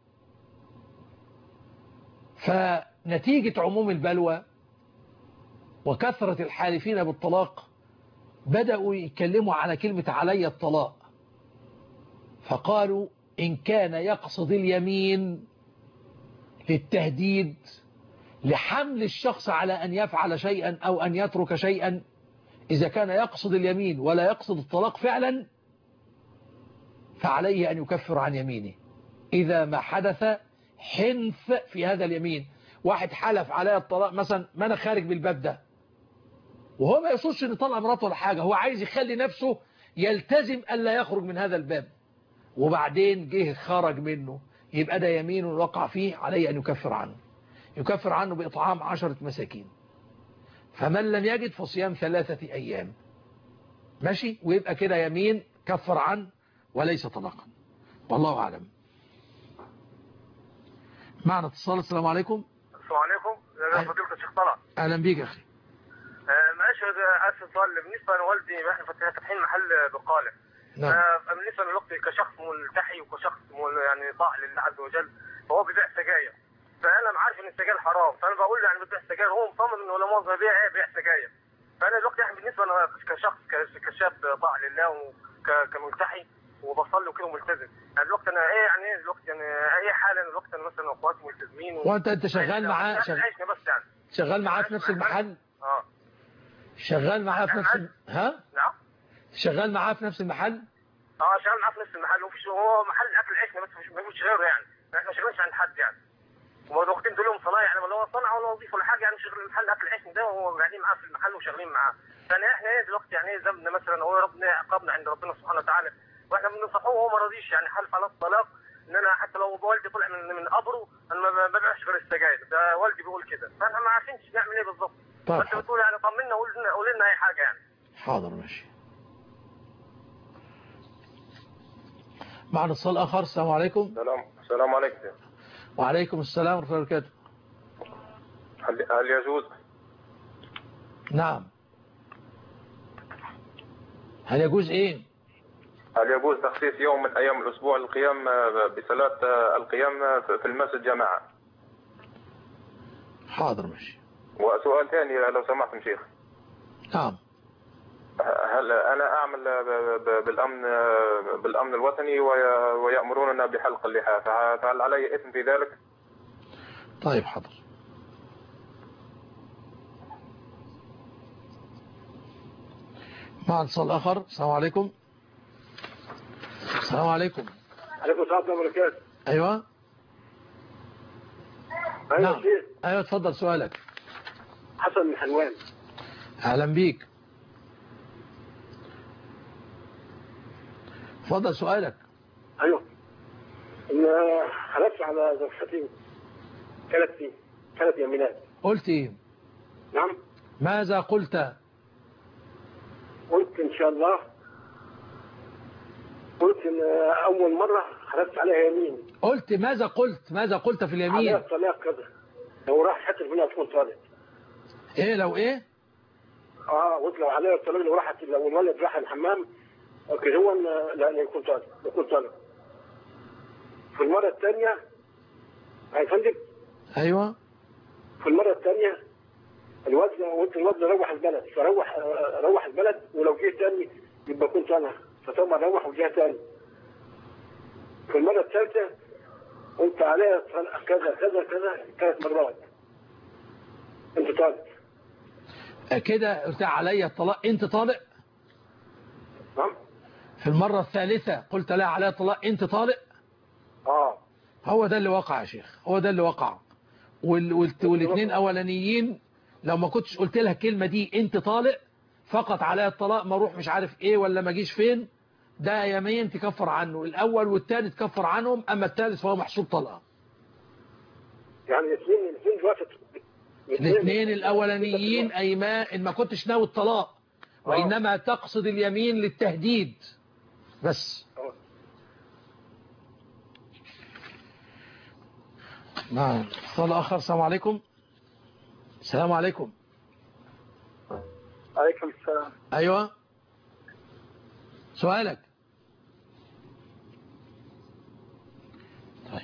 فنتيجة عموم البلوى وكثرة الحالفين بالطلاق بدأوا يتكلموا على كلمة علي الطلاق فقالوا إن كان يقصد اليمين للتهديد لحمل الشخص على أن يفعل شيئا أو أن يترك شيئا إذا كان يقصد اليمين ولا يقصد الطلاق فعلا فعليه أن يكفر عن يمينه إذا ما حدث حنث في هذا اليمين واحد حلف علي الطلاق مثلا ما أنا خارج بالباب ده وهو ما يقصدش ان يطلع مراته ولا حاجة هو عايز يخلي نفسه يلتزم ألا يخرج من هذا الباب وبعدين جه خرج منه يبقى ده يمين وقع فيه عليه أن يكفر عنه يكفر عنه بإطعام عشرة مساكين فمن لم يجد فصيام ثلاثة أيام ماشي ويبقى كده يمين كفر عنه وليس طلاقا والله أعلم معنا اتصال السلام عليكم السلام عليكم يا فضيلة الشيخ طلعت أهلا بيك يا أخي آه، معلش هذا اسف سؤال بالنسبه لوالدي احنا فاتحين محل بقاله نعم. آه، بالنسبه لوقتي كشخص ملتحي وكشخص مل- يعني طاع لله عز وجل فهو بيبيع سجاير فانا عارف ان السجاير حرام فانا بقول له يعني بتبيع سجاير هو مصمم انه لا مؤاخذه بيع ايه بيع سجاير فانا دلوقتي يعني بالنسبه انا كشخص ك- كشاب طاع لله وكملتحي وبصلي وكده ملتزم يعني دلوقتي انا ايه يعني ايه دلوقتي يعني اي حاله انا دلوقتي انا مثلا اخواتي ملتزمين و... وانت انت شغال معاه يعني شغ... عايشنا بس يعني شغال معاه في نفس المحل اه شغال معاه في نفس الم- ها نعم شغال معاه في نفس المحل اه شغال معاه في نفس المحل ومفيش هو محل اكل عيشنا بس مش مفيش غيره يعني احنا ما شغالش عند حد يعني والوقتين دول لهم صنايع يعني ولا هو صنعه ولا وظيفه ولا حاجه يعني شغل محل اكل عيشنا ده وهو قاعدين معاه في المحل وشغالين معاه يعني احنا ايه دلوقتي يعني ايه ذنبنا مثلا هو ربنا عقابنا عند ربنا سبحانه وتعالى واحنا بننصحوه وهو ما رضيش يعني حلف على الطلاق ان انا حتى لو والدي طلع من من قبره انا ما ما ببيعش غير السجاير ده والدي بيقول كده فاحنا ما عارفينش نعمل ايه بالظبط طيب فانت بتقول يعني طمنا قول لنا قول لنا اي حاجه يعني حاضر ماشي معنا اتصال آخر السلام عليكم السلام السلام عليكم وعليكم السلام ورحمة الله وبركاته هل هل يجوز نعم هل يجوز ايه هل يجوز تخصيص يوم من ايام الاسبوع للقيام بصلاه القيام في المسجد جماعه حاضر ماشي وسؤال ثاني لو سمحت شيخ نعم هل انا اعمل ب- ب- بالامن بالامن الوطني وي- ويامروننا بحلق اللحى فه- فهل علي اثم في ذلك؟ طيب حاضر مع اتصال آخر السلام عليكم السلام عليكم عليكم السلام ورحمة الله وبركاته أيوة أيوة نعم شيخ أيوة اتفضل سؤالك حسن من حلوان أهلا بيك اتفضل سؤالك أيوة إن حلفت على زوجتي ثلاث ثلاث يمينات قلت ايه نعم ماذا قلت قلت إن شاء الله قلت إن أول مرة حلفت عليها يمين قلت ماذا قلت ماذا قلت في عليها اليمين الطلاق كذا لو راح حتى منها تكون طالق ايه لو ايه اه قلت لو عليها الطلاق لو راحت لو الولد راح الحمام اوكي هو إن- لا لا يكون طالق يكون طالق في المرة الثانية يا فندم ايوه في المرة الثانية الواد قلت الواد روح البلد فروح روح البلد ولو جه تاني يبقى كنت انا فطبعا روح وجه تاني في المرة الثالثة قلت عليها كذا كذا كذا ثلاث مرات انت طالب كده قلت علي الطلاق انت طالق نعم في المرة الثالثة قلت لا علي الطلاق انت طالق اه هو ده اللي وقع يا شيخ هو ده اللي وقع وال... وال... والاثنين اولانيين لو ما كنتش قلت لها الكلمة دي انت طالق فقط عليا الطلاق ما اروح مش عارف ايه ولا ما اجيش فين ده يمين تكفر عنه الاول والثاني تكفر عنهم اما الثالث فهو محسوب طلقه يعني الاثنين الاثنين دلوقتي الاثنين الاولانيين اي ما ان ما كنتش ناوي الطلاق وانما تقصد اليمين للتهديد بس نعم اتصال آخر السلام عليكم السلام عليكم عليكم السلام أيوة سؤالك طيب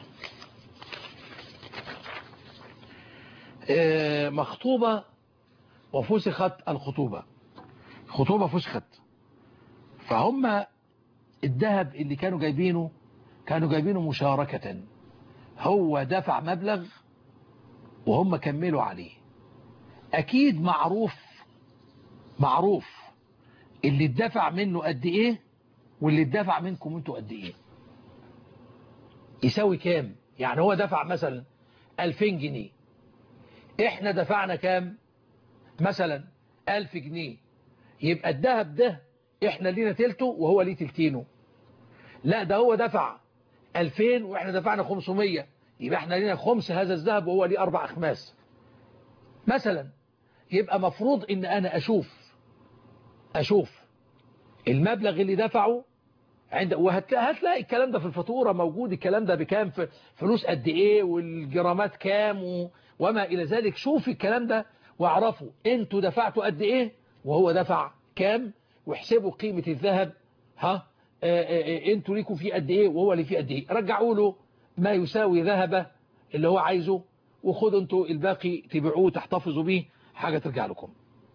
آه، مخطوبة وفسخت الخطوبة خطوبة فسخت فهم الذهب اللي كانوا جايبينه كانوا جايبينه مشاركة هو دفع مبلغ وهم كملوا عليه أكيد معروف معروف اللي اتدفع منه قد ايه واللي اتدفع منكم انتوا قد ايه يساوي كام يعني هو دفع مثلا 2000 جنيه احنا دفعنا كام مثلا 1000 جنيه يبقى الذهب ده احنا لينا تلته وهو ليه تلتينه لا ده هو دفع 2000 واحنا دفعنا 500 يبقى احنا لينا خمس هذا الذهب وهو ليه اربع اخماس مثلا يبقى مفروض ان انا اشوف اشوف المبلغ اللي دفعه عند وهتلاقي الكلام ده في الفاتوره موجود الكلام ده بكام في فلوس قد ايه والجرامات كام و... وما الى ذلك شوف الكلام ده واعرفوا انتوا دفعتوا قد ايه وهو دفع كام واحسبوا قيمة الذهب ها آآ آآ انتوا ليكوا فيه قد ايه وهو اللي فيه قد ايه رجعوا له ما يساوي ذهبه اللي هو عايزه وخدوا انتوا الباقي تبيعوه تحتفظوا بيه حاجة ترجع لكم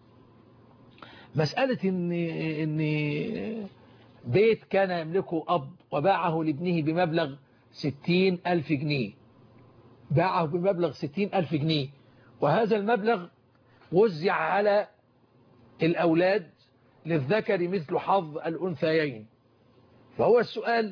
مسألة ان ان بيت كان يملكه أب وباعه لابنه بمبلغ ستين ألف جنيه باعه بمبلغ ستين ألف جنيه وهذا المبلغ وزع على الأولاد للذكر مثل حظ الأنثيين فهو السؤال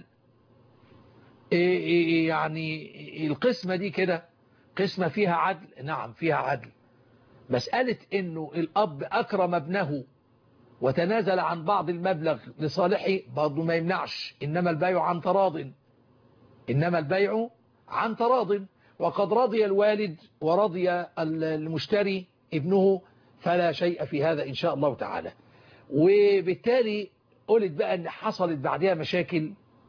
يعني القسمة دي كده قسمة فيها عدل نعم فيها عدل مسألة انه الأب أكرم ابنه وتنازل عن بعض المبلغ لصالحه برضه ما يمنعش إنما البيع عن تراض إنما البيع عن تراض وقد رضي الوالد ورضي المشتري ابنه فلا شيء في هذا إن شاء الله تعالى وبالتالي قلت بقى أن حصلت بعدها مشاكل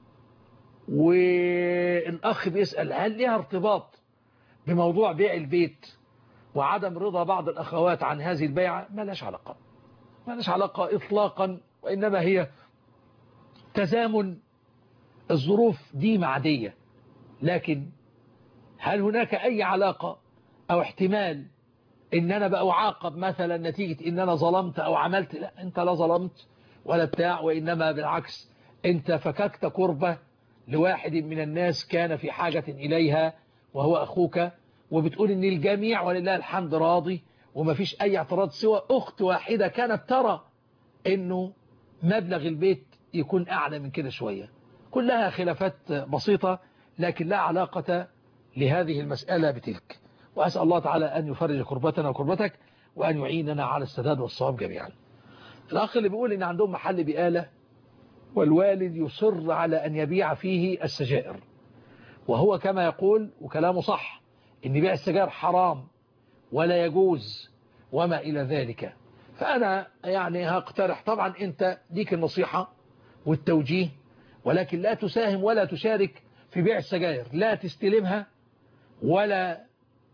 والأخ بيسأل هل لها ارتباط بموضوع بيع البيت وعدم رضا بعض الأخوات عن هذه البيعة ما لهاش علاقة ما لهاش علاقة إطلاقا وإنما هي تزامن الظروف دي معدية لكن هل هناك أي علاقة أو احتمال إن أنا بقى أعاقب مثلا نتيجة إن أنا ظلمت أو عملت لا أنت لا ظلمت ولا بتاع وإنما بالعكس أنت فككت كربة لواحد من الناس كان في حاجة إليها وهو أخوك وبتقول إن الجميع ولله الحمد راضي وما فيش أي اعتراض سوى أخت واحدة كانت ترى إنه مبلغ البيت يكون أعلى من كده شوية كلها خلافات بسيطة لكن لا علاقة لهذه المسألة بتلك وأسأل الله تعالى أن يفرج كربتنا وكربتك وأن يعيننا على السداد والصواب جميعا الأخ اللي بيقول إن عندهم محل بقالة والوالد يصر على أن يبيع فيه السجائر وهو كما يقول وكلامه صح إن بيع السجائر حرام ولا يجوز وما إلى ذلك فأنا يعني هقترح طبعا أنت ليك النصيحة والتوجيه ولكن لا تساهم ولا تشارك في بيع السجائر لا تستلمها ولا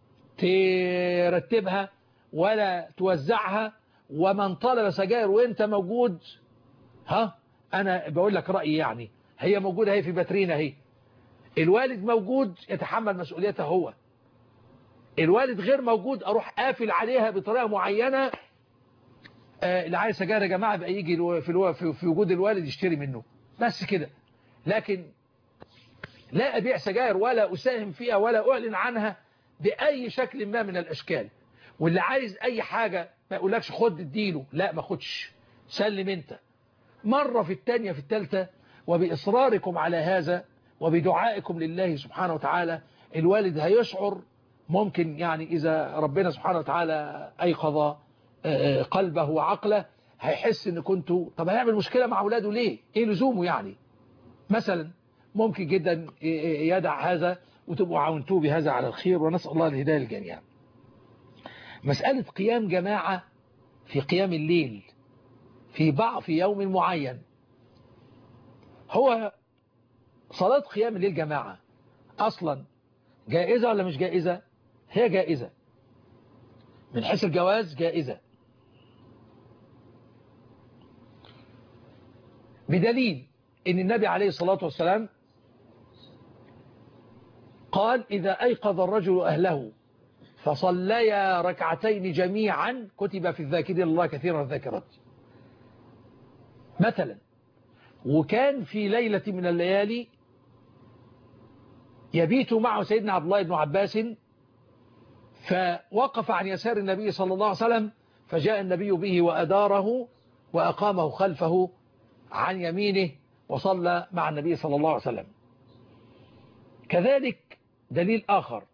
ترتبها ولا توزعها ومن طلب سجائر وانت موجود ها انا بقول لك رأيي يعني هي موجودة هي في باترينا هي الوالد موجود يتحمل مسؤوليته هو الوالد غير موجود اروح قافل عليها بطريقة معينة آه اللي عايز سجائر يا جماعة بقى يجي في, الو... في وجود الوالد يشتري منه بس كده لكن لا أبيع سجائر ولا أساهم فيها ولا أعلن عنها بأي شكل ما من الأشكال واللي عايز أي حاجة ما يقولكش خد اديله لا ما خدش سلم انت مرة في الثانية في الثالثة وبإصراركم على هذا وبدعائكم لله سبحانه وتعالى الوالد هيشعر ممكن يعني إذا ربنا سبحانه وتعالى أيقظ قلبه وعقله هيحس ان كنتوا طب هيعمل مشكلة مع اولاده ليه ايه لزومه يعني مثلا ممكن جدا يدع هذا وتبقوا عاونتوه بهذا على الخير ونسأل الله الهداية للجميع مسألة قيام جماعة في قيام الليل في بعض في يوم معين هو صلاة قيام الليل جماعة أصلا جائزة ولا مش جائزة هي جائزة من حيث الجواز جائزة بدليل ان النبي عليه الصلاة والسلام قال إذا أيقظ الرجل أهله فصليا ركعتين جميعا كتب في الذاكرين الله كثيرا الذاكرات مثلا وكان في ليلة من الليالي يبيت معه سيدنا عبد الله بن عباس فوقف عن يسار النبي صلى الله عليه وسلم فجاء النبي به وأداره وأقامه خلفه عن يمينه وصلى مع النبي صلى الله عليه وسلم كذلك دليل آخر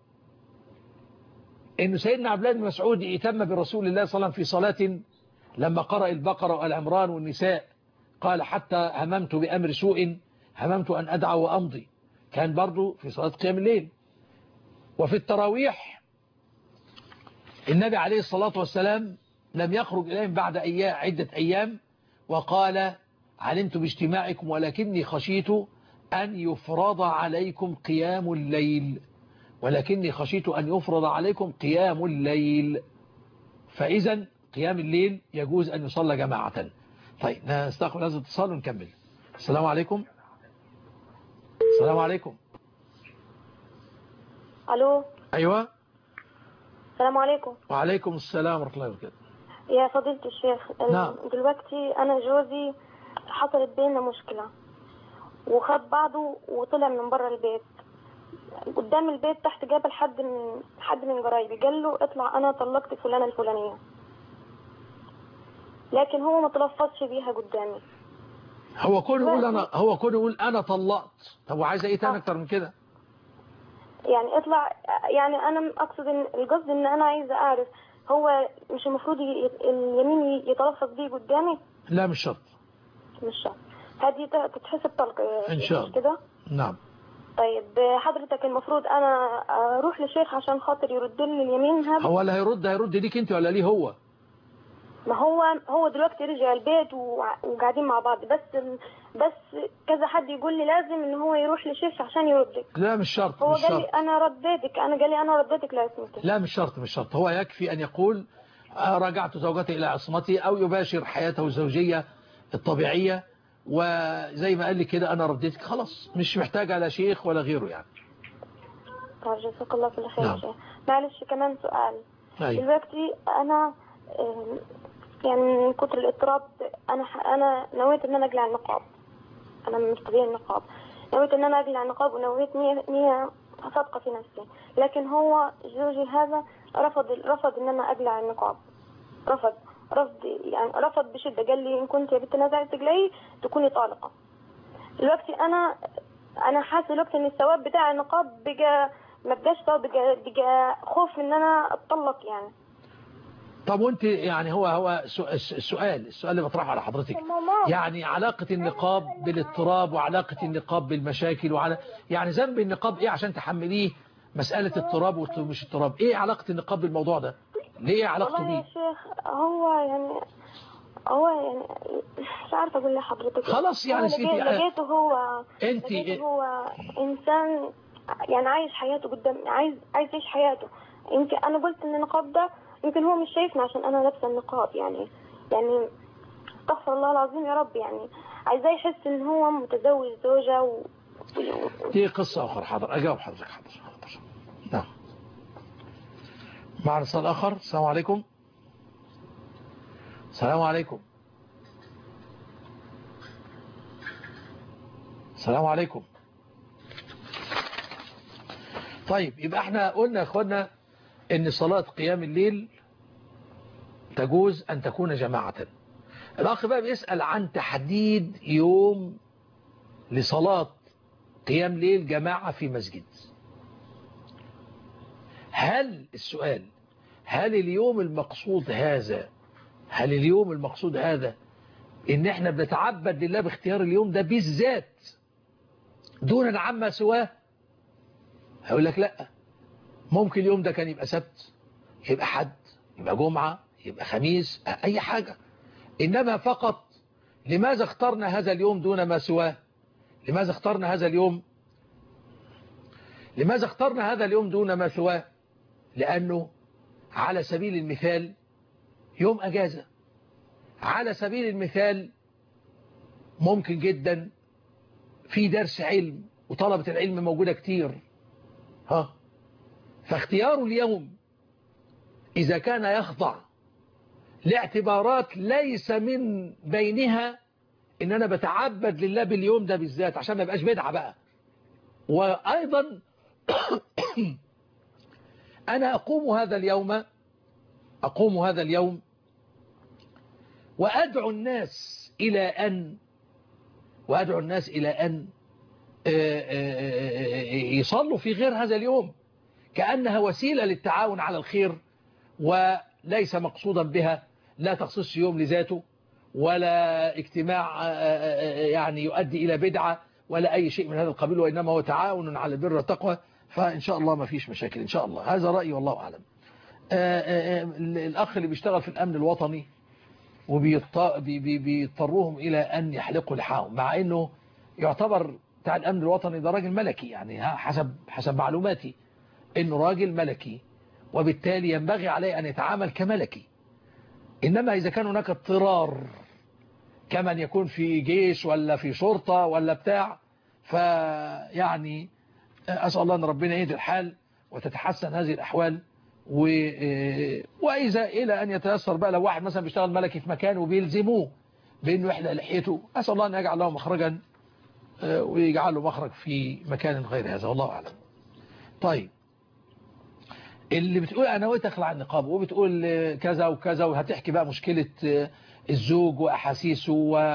أن سيدنا عبد الله بن مسعود ائتم برسول الله صلى الله عليه وسلم في صلاة لما قرأ البقرة والعمران والنساء قال حتى هممت بأمر سوء هممت أن أدع وأمضي كان برضو في صلاة قيام الليل وفي التراويح النبي عليه الصلاة والسلام لم يخرج إليهم بعد أيام عدة أيام وقال علمت باجتماعكم ولكني خشيت أن يفرض عليكم قيام الليل ولكني خشيت أن يفرض عليكم قيام الليل فإذا قيام الليل يجوز أن يصلى جماعة طيب نستقبل هذا الاتصال ونكمل السلام عليكم السلام عليكم الو أيوة السلام عليكم وعليكم السلام ورحمة الله وبركاته يا فضيلة الشيخ نعم. دلوقتي انا جوزي حصلت بيننا مشكلة وخد بعضه وطلع من بره البيت قدام البيت تحت جبل حد من حد من قرايبي قال له اطلع انا طلقت فلانة الفلانية لكن هو ما تلفظش بيها قدامي هو كون يقول أنا هو كون يقول أنا طلقت طب وعايز إيه تاني أكتر من كده يعني اطلع يعني انا اقصد ان القصد ان انا عايزه اعرف هو مش المفروض ي- اليمين يتلفظ بيه قدامي لا مش شرط مش شرط هذه ت- تتحسب طلق يا إن شيخ، شاء مش الله. كده نعم طيب حضرتك المفروض انا اروح لشيخ عشان خاطر يرد لي اليمين هذا هو اللي هيرد هيرد ليك انت ولا ليه هو ما هو هو دلوقتي رجع البيت وع- وقاعدين مع بعض بس بس كذا حد يقول لي لازم ان هو يروح لشيخ عشان يردك لا مش شرط هو مش قال لي شرط انا رديتك انا قال لي انا رديتك لا اسمك لا مش شرط مش شرط هو يكفي أن يقول آه، رجعت زوجتي إلى عصمتي أو يباشر حياته الزوجية الطبيعية وزي ما قال لي كده أنا رديتك خلاص مش محتاج على شيخ ولا غيره يعني طيب جزاك الله كل خير يا نعم. شيخ معلش كمان سؤال أيوة. دلوقتي انا آم، يعني من كتر الاضطراب انا ح- انا نويت ان انا اقلع النقاب انا مشتريه النقاب نويت ان انا اقلع النقاب ونويت نية, نية صادقه في نفسي لكن هو زوجي هذا رفض رفض ان انا اقلع النقاب رفض رفض يعني رفض بشده قال لي ان كنت يا بنت نازعه تقلعي تكوني طالقه دلوقتي انا انا حاسه دلوقتي ان الثواب بتاع النقاب بقى ما بقاش ثواب بقى, بقى خوف ان انا اتطلق يعني طب وانت يعني هو هو سو- الس- السؤال السؤال اللي بطرحه على حضرتك يعني علاقة النقاب بالاضطراب وعلاقة النقاب بالمشاكل وعلى يعني ذنب النقاب ايه عشان تحمليه مسألة اضطراب ومش اضطراب ايه علاقة النقاب بالموضوع ده ليه علاقته والله يا بيه شيخ هو يعني هو يعني مش عارفه اقول لحضرتك خلاص يعني هو سيدي، لقيت- آه، لقيته هو انت لقيته هو انسان يعني عايش حياته قدام عايز عايز يعيش حياته يمكن انا قلت ان النقاب ده يمكن هو مش شايفني عشان انا لابسه النقاب يعني يعني استغفر الله العظيم يا رب يعني عايزاه يحس ان هو متزوج زوجه و... دي قصة أخرى حاضر أجاوب حضرتك حاضر حاضر نعم معنا اتصال آخر السلام عليكم السلام عليكم السلام عليكم طيب يبقى احنا قلنا يا اخوانا ان صلاة قيام الليل تجوز ان تكون جماعة الاخ بقى بيسأل عن تحديد يوم لصلاة قيام ليل جماعة في مسجد هل السؤال هل اليوم المقصود هذا هل اليوم المقصود هذا ان احنا بنتعبد لله باختيار اليوم ده بالذات دون عما سواه هقول لك لا ممكن اليوم ده كان يبقى سبت يبقى حد يبقى جمعة يبقى خميس اي حاجة انما فقط لماذا اخترنا هذا اليوم دون ما سواه لماذا اخترنا هذا اليوم لماذا اخترنا هذا اليوم دون ما سواه لأنه على سبيل المثال يوم أجازة على سبيل المثال ممكن جدا في درس علم وطلبة العلم موجودة كتير ها فاختيار اليوم إذا كان يخضع لاعتبارات ليس من بينها إن أنا بتعبد لله باليوم ده بالذات عشان ما يبقاش بدعة بقى وأيضا أنا أقوم هذا اليوم أقوم هذا اليوم وأدعو الناس إلى أن وأدعو الناس إلى أن يصلوا في غير هذا اليوم كأنها وسيلة للتعاون على الخير وليس مقصودا بها لا تخصيص يوم لذاته ولا اجتماع يعني يؤدي إلى بدعة ولا أي شيء من هذا القبيل وإنما هو تعاون على البر والتقوى فإن شاء الله ما فيش مشاكل إن شاء الله هذا رأيي والله أعلم الأخ اللي بيشتغل في الأمن الوطني وبيضطروهم إلى أن يحلقوا لحاهم مع أنه يعتبر بتاع الأمن الوطني ده راجل ملكي يعني حسب حسب معلوماتي أنه راجل ملكي وبالتالي ينبغي عليه أن يتعامل كملكي إنما إذا كان هناك اضطرار كمن يكون في جيش ولا في شرطة ولا بتاع فيعني أسأل الله أن ربنا يهدي الحال وتتحسن هذه الأحوال و... وإذا إلى أن يتيسر بقى لو واحد مثلا بيشتغل ملكي في مكان وبيلزموه بأنه يحلق لحيته أسأل الله أن يجعل له مخرجا ويجعل له مخرج في مكان غير هذا والله أعلم طيب اللي بتقول أنا نويت أخلع النقاب وبتقول كذا وكذا وهتحكي بقى مشكلة الزوج وأحاسيسه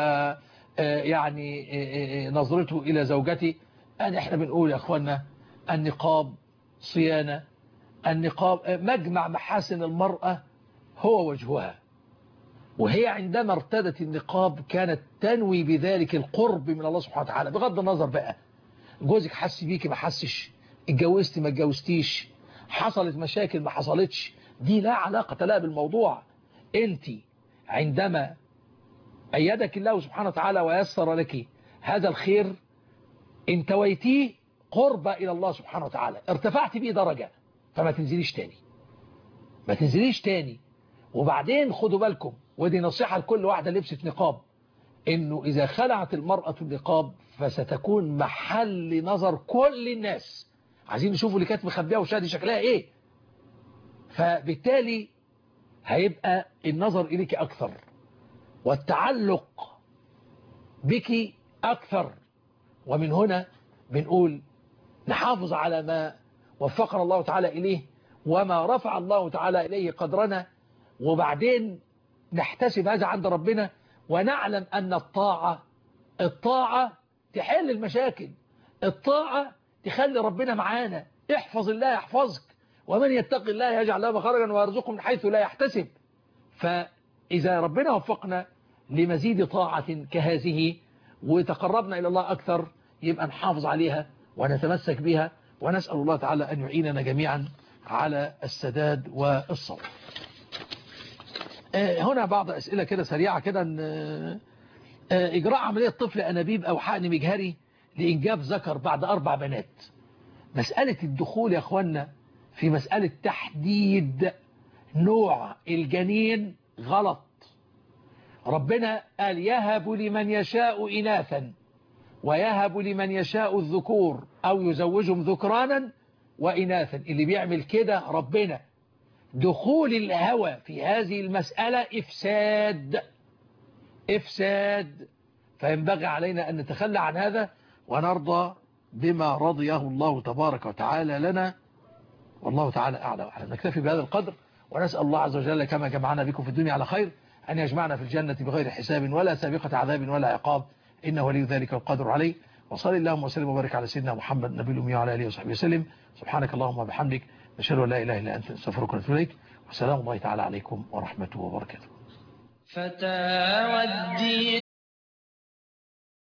ويعني نظرته إلى زوجتي أن إحنا بنقول يا أخوانا النقاب صيانة النقاب مجمع محاسن المرأة هو وجهها وهي عندما ارتدت النقاب كانت تنوي بذلك القرب من الله سبحانه وتعالى بغض النظر بقى جوزك حس بيكي ما حسش اتجوزتي ما اتجوزتيش حصلت مشاكل ما حصلتش دي لا علاقة لها بالموضوع انت عندما أيدك الله سبحانه وتعالى ويسر لك هذا الخير انتويتيه قرب إلى الله سبحانه وتعالى ارتفعت بيه درجة فما تنزليش تاني ما تنزليش تاني وبعدين خدوا بالكم ودي نصيحة لكل واحدة لبست نقاب انه اذا خلعت المرأة النقاب فستكون محل نظر كل الناس عايزين يشوفوا اللي كانت مخبيه وشادي شكلها ايه فبالتالي هيبقى النظر اليك اكثر والتعلق بك اكثر ومن هنا بنقول نحافظ على ما وفقنا الله تعالى إليه وما رفع الله تعالى إليه قدرنا وبعدين نحتسب هذا عند ربنا ونعلم أن الطاعة الطاعة تحل المشاكل الطاعة تخلي ربنا معانا احفظ الله يحفظك ومن يتق الله يجعل له مخرجا ويرزقه من حيث لا يحتسب فإذا ربنا وفقنا لمزيد طاعة كهذه وتقربنا إلى الله أكثر يبقى نحافظ عليها ونتمسك بها ونسأل الله تعالى أن يعيننا جميعا على السداد والصبر هنا بعض أسئلة كده سريعة كده إجراء عملية طفل أنابيب أو حقن مجهري لإنجاب ذكر بعد أربع بنات مسألة الدخول يا أخوانا في مسألة تحديد نوع الجنين غلط ربنا قال يهب لمن يشاء إناثا ويهب لمن يشاء الذكور أو يزوجهم ذكرانا وإناثا اللي بيعمل كده ربنا دخول الهوى في هذه المسألة إفساد إفساد فينبغي علينا أن نتخلى عن هذا ونرضى بما رضيه الله تبارك وتعالى لنا والله تعالى أعلى وأعلم نكتفي بهذا القدر ونسأل الله عز وجل كما جمعنا بكم في الدنيا على خير أن يجمعنا في الجنة بغير حساب ولا سابقة عذاب ولا عقاب إنه ولي ذلك القدر عليه وصلى اللهم وسلم وبارك على سيدنا محمد نبي الأمي وعلى آله وصحبه وسلم سبحانك اللهم وبحمدك نشهد ان لا إله إلا أنت نستغفرك ونتوب إليك وسلام الله تعالى عليكم ورحمته وبركاته فتى والدين